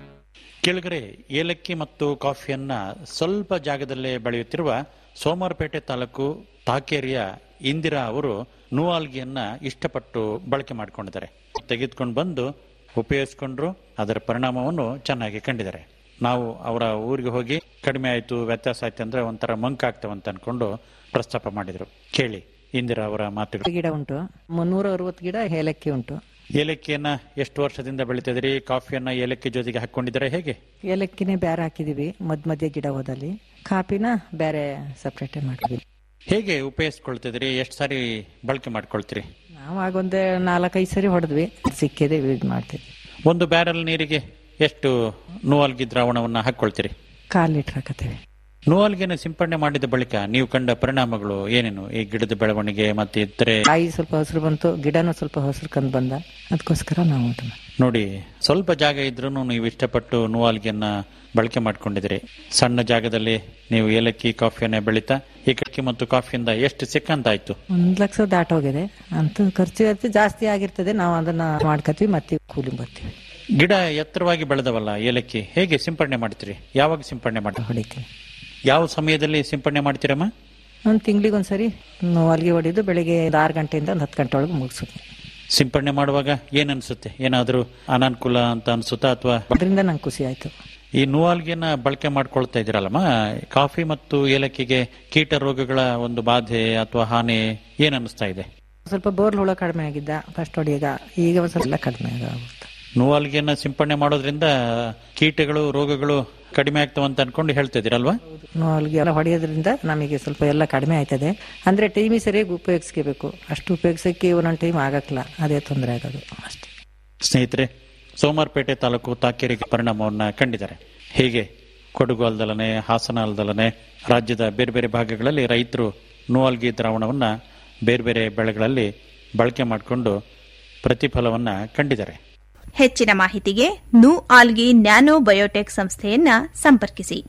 ಕೆಳಗರೆ ಏಲಕ್ಕಿ ಮತ್ತು ಕಾಫಿಯನ್ನ ಸ್ವಲ್ಪ ಜಾಗದಲ್ಲೇ ಬೆಳೆಯುತ್ತಿರುವ ಸೋಮವಾರಪೇಟೆ ತಾಲೂಕು ತಾಕೇರಿಯ ಇಂದಿರಾ ಅವರು ನೂವಾಲ್ಗಿಯನ್ನ ಇಷ್ಟಪಟ್ಟು ಬಳಕೆ ಮಾಡಿಕೊಂಡಿದ್ದಾರೆ ತೆಗೆದುಕೊಂಡು ಬಂದು ಉಪಯೋಗಿಸ್ಕೊಂಡ್ರು ಅದರ ಪರಿಣಾಮವನ್ನು ಚೆನ್ನಾಗಿ ಕಂಡಿದ್ದಾರೆ ನಾವು ಅವರ ಊರಿಗೆ ಹೋಗಿ ಕಡಿಮೆ ಆಯ್ತು ವ್ಯತ್ಯಾಸ ಆಯ್ತು ಅಂದ್ರೆ ಒಂಥರ ಮಂಕಾಗ್ತವಂತ ಅನ್ಕೊಂಡು ಪ್ರಸ್ತಾಪ ಮಾಡಿದ್ರು ಕೇಳಿ ಇಂದಿರಾ ಅವರ ಮಾತುಗಳು ಗಿಡ ಉಂಟು ಮುನ್ನೂರ ಅರವತ್ತು ಗಿಡ ಏಲಕ್ಕಿ ಉಂಟು ಏಲಕ್ಕಿಯನ್ನ ಎಷ್ಟು ವರ್ಷದಿಂದ ಬೆಳಿತಿದ್ರಿ ಕಾಫಿಯನ್ನ ಏಲಕ್ಕಿ ಜೊತೆಗೆ ಹಾಕೊಂಡಿದ್ದಾರೆ ಹೇಗೆ ಏಲಕ್ಕಿನೇ ಬೇರೆ ಹಾಕಿದೀವಿ ಮಧ್ಯ ಮಧ್ಯ ಗಿಡ ಹೋದಲ್ಲಿ ಕಾಪಿನ ಬೇರೆ ಸಪ್ರೇಟ್ ಮಾಡಿದ್ವಿ ಹೇಗೆ ಉಪಯೋಗಿಸ್ಕೊಳ್ತಿದ್ರಿ ಎಷ್ಟು ಸಾರಿ ಬಳಕೆ ಮಾಡ್ಕೊಳ್ತೀರಿ ನಾವು ಆಗೊಂದು ನಾಲ್ಕೈದು ಸರಿ ಹೊಡೆದ್ವಿ ಸಿಕ್ಕಿದೆ ಯೂಸ್ ಮಾಡ್ತಿದ್ವಿ ಒಂದು ಬ್ಯಾರಲ್ ನೀರಿಗೆ ಎಷ್ಟು ನೂವಾಲ್ಗಿ ದ್ರಾವಣವನ್ನ ಹಾಕೊಳ್ತೀರಿ ಕಾಲ್ ಲೀಟರ್ ಹಾಕತ್ತೇವೆ ನೂವಾಲ್ಗಿನ ಸಿಂಪಡಣೆ ಮಾಡಿದ ಬಳಿಕ ನೀವು ಕಂಡ ಪರಿಣಾಮಗಳು ಏನೇನು ಈ ಗಿಡದ ಬೆಳವಣಿಗೆ ಮತ್ತೆ ಇತರೆ ಕಾಯಿ ಸ್ವಲ್ಪ ಹಸಿರು ಬಂತು ಗಿಡನೂ ಸ್ವಲ್ಪ ಹಸಿರು ಕಂದು ಬಂದ ಅದಕ್ಕೋಸ್ಕರ ನಾವು ಊಟ ಮಾಡ್ತೀವಿ. ನೋಡಿ ಸ್ವಲ್ಪ ಜಾಗ ಇದ್ರೂ ನೀವು ಇಷ್ಟಪಟ್ಟು ನೂವಾಲ್ಗಿಯನ್ನ ಬಳಕೆ ಮಾಡ್ಕೊಂಡಿದ್ದೀರಿ ಸಣ್ಣ ಜಾಗದಲ್ಲಿ ನೀವು ಏಲಕ್ಕಿ ಕಾಫಿಯನ್ನ ಬೆಳೀತಾ ಈ ಕಕ್ಕಿ ಮತ್ತು ಕಾಫಿಯಿಂದ ಎಷ್ಟು ಸಿಕ್ಕಂತಾಯ್ತು ಒಂದ್ ಲಕ್ಷ ದಾಟೋಗಿದೆ ಅಂತೂ ಖರ್ಚು ವೆಚ್ಚ ಜಾಸ್ತಿ ಆಗಿರ್ತದೆ ನಾವು ಅದನ್ನ ಮಾಡ್ಕತ್ವಿ ಮತ್ತೆ ಕೂಲಿ ಬರ್ತೀವಿ ಗಿಡ ಎತ್ತರವಾಗಿ ಬೆಳೆದವಲ್ಲ ಏಲಕ್ಕಿ ಹೇಗೆ ಸಿಂಪಡಣೆ ಮಾಡ್ತೀರಿ ಯಾವಾಗ ಸಿಂಪಡಣೆ ಮಾಡ್ತೀರಿ ಹೊಡಿತೀವಿ ಯಾವ ಸಮಯದಲ್ಲಿ ಸಿಂಪಡಣೆ ಮಾಡ್ತೀರಮ್ಮ ಒಂದು ತಿಂಗಳಿಗೆ ಒಂದ್ಸರಿ ಹೊಲಿಗೆ ಹೊಡಿದು ಬೆಳಿಗ್ಗೆ ಒಂದು ಆರು ಗಂಟೆಯಿಂದ ಒಂದು ಹತ್ತು ಗಂಟೆ ಒಳಗೆ ಮುಗಿಸುತ್ತೆ ಸಿಂಪಡಣೆ ಮಾಡುವಾಗ ಏನ್ ಅನ್ಸುತ್ತೆ ಏನಾದ್ರೂ ಅನಾನುಕೂಲ ಅಂತ ಅನ್ಸುತ್ತಾ ಅಥವಾ ಅದರಿಂದ ನಂಗೆ ಖುಷಿ ಆಯ್ತು ಈ ನೂವಾಲ್ಗಿನ ಬಳಕೆ ಮಾಡ್ಕೊಳ್ತಾ ಇದ್ದೀರಲ್ಲಮ್ಮ ಕಾಫಿ ಮತ್ತು ಏಲಕ್ಕಿಗೆ ಕೀಟ ರೋಗಗಳ ಒಂದು ಬಾಧೆ ಅಥವಾ ಹಾನಿ ಏನ್ ಅನಿಸ್ತಾ ಇದೆ ಸ್ವಲ್ಪ ಬೋರ್ಲ್ ಹುಳ ಕಡಿಮೆ ಆಗಿದ್ದ ಫಸ್ಟ್ ಹೊಡಿಯಾಗ ಈಗ ಒಂದ್ ಸ್ವಲ್ಪ ಎಲ್ಲ ಕಡಿಮೆ ಆಗುತ್ತೆ ನೂವಾಲ್ಗಿಯನ್ನ ಸಿಂಪಡಣೆ ಮಾಡೋದ್ರಿಂದ ಕೀಟಗಳು ರೋಗಗಳು ಕಡಿಮೆ ಆಗ್ತಾವಂತ ಅನ್ಕೊಂಡು ಹೇಳ್ತಾ ಇದೀರಲ್ವಾ ಹೊಲಿಗೆ ಎಲ್ಲ ಹೊಡೆಯೋದ್ರಿಂದ ನಮಗೆ ಸ್ವಲ್ಪ ಎಲ್ಲ ಕಡಿಮೆ ಆಯ್ತದೆ ಅಂದ್ರೆ ಟೈಮಿ ಸರಿಯಾಗಿ ಉಪಯೋಗಿಸ್ಕೋಬೇಕು ಅಷ್ಟು ಉಪಯೋಗಿಸಕ್ಕೆ ಒಂದೊಂದು ಟೈಮ್ ಆಗಕ್ಲ ಅದೇ ತೊಂದರೆ ಆಗೋದು ಅಷ್ಟೇ ಸ್ನೇಹಿತರೆ ಸೋಮಾರ್ಪೇಟೆ ತಾಲೂಕು ತಾಕೇರಿಗೆ ಪರಿಣಾಮವನ್ನ ಕಂಡಿದ್ದಾರೆ ಹೀಗೆ ಕೊಡಗು ಅಲ್ದಲನೆ ಹಾಸನ ಅಲ್ದಲನೆ ರಾಜ್ಯದ ಬೇರೆ ಬೇರೆ ಭಾಗಗಳಲ್ಲಿ ರೈತರು ನೂವಾಲ್ಗಿ ದ್ರಾವಣವನ್ನ ಬೇರೆ ಬೇರೆ ಬೆಳೆಗಳಲ್ಲಿ ಬಳಕೆ ಮಾಡಿಕೊಂಡು ಪ್ರತಿಫಲವನ್ನ ಕಂಡಿದ್ದಾರೆ ಹೆಚ್ಚಿನ ಮಾಹಿತಿಗೆ ನು ಆಲ್ಗಿ ನ್ಯಾನೋ ಬಯೋಟೆಕ್ ಸಂಸ್ಥೆಯನ್ನ ಸಂಪರ್ಕಿಸಿ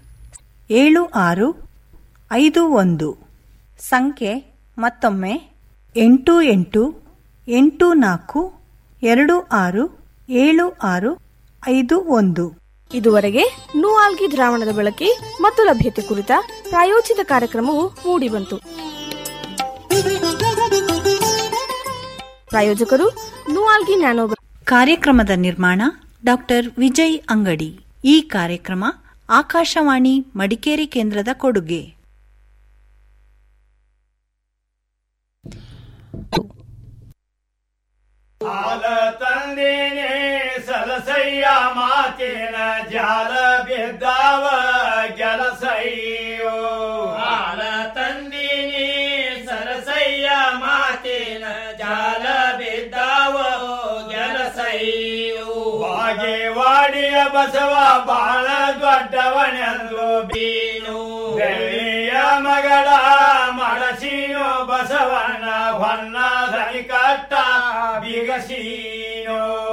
ಏಳು ಆರು ಐದು ಒಂದು ಸಂಖ್ಯೆ ಮತ್ತೊಮ್ಮೆ ಎಂಟು ಎಂಟು ಎಂಟು ನಾಲ್ಕು ಎರಡು ಆರು ಏಳು ಆರು ಐದು ಒಂದು ಇದುವರೆಗೆ ನೂಆಲ್ಗಿ ದ್ರಾವಣದ ಬಳಕೆ ಮತ್ತು ಲಭ್ಯತೆ ಕುರಿತ ಪ್ರಾಯೋಜಿತ ಕಾರ್ಯಕ್ರಮವು ಮೂಡಿಬಂತು ಪ್ರಾಯೋಜಕರು ನೂಆಲ್ಗಿ ನ್ಯಾನೋ ಕಾರ್ಯಕ್ರಮದ ನಿರ್ಮಾಣ ಡಾಕ್ಟರ್ ವಿಜಯ್ ಅಂಗಡಿ ಈ ಕಾರ್ಯಕ್ರಮ ಆಕಾಶವಾಣಿ ಮಡಿಕೇರಿ ಕೇಂದ್ರದ ಕೊಡುಗೆ ಹಾಲ ತಂದಿನಿ ಸಲಸಯ್ಯ ಮಾತಿನ ಜಾಲ ಬಿದ್ದಾವ ಗೆಲಸಯ್ಯೋ ಹಾಲ ತಂದಿನಿ ಸರಸಯ್ಯ ಮಾತಿನ ಜಾಲ ಬಿದ್ದಾವ ಗೆಲಸಯ್ಯೋ ಬಾಗೇವಾಡಿಯ ಬಸವ ಬಾಳ ದೊಡ್ಡವನೆಂದು ಬೀನು ಬೆಳ್ಳಿಯ ಮಗಳ ಮಡಸೀನು ಬಸವನ ಹೊನ್ನ ಸರಿ ಕಟ್ಟ ಬಿಗಸೀನೋ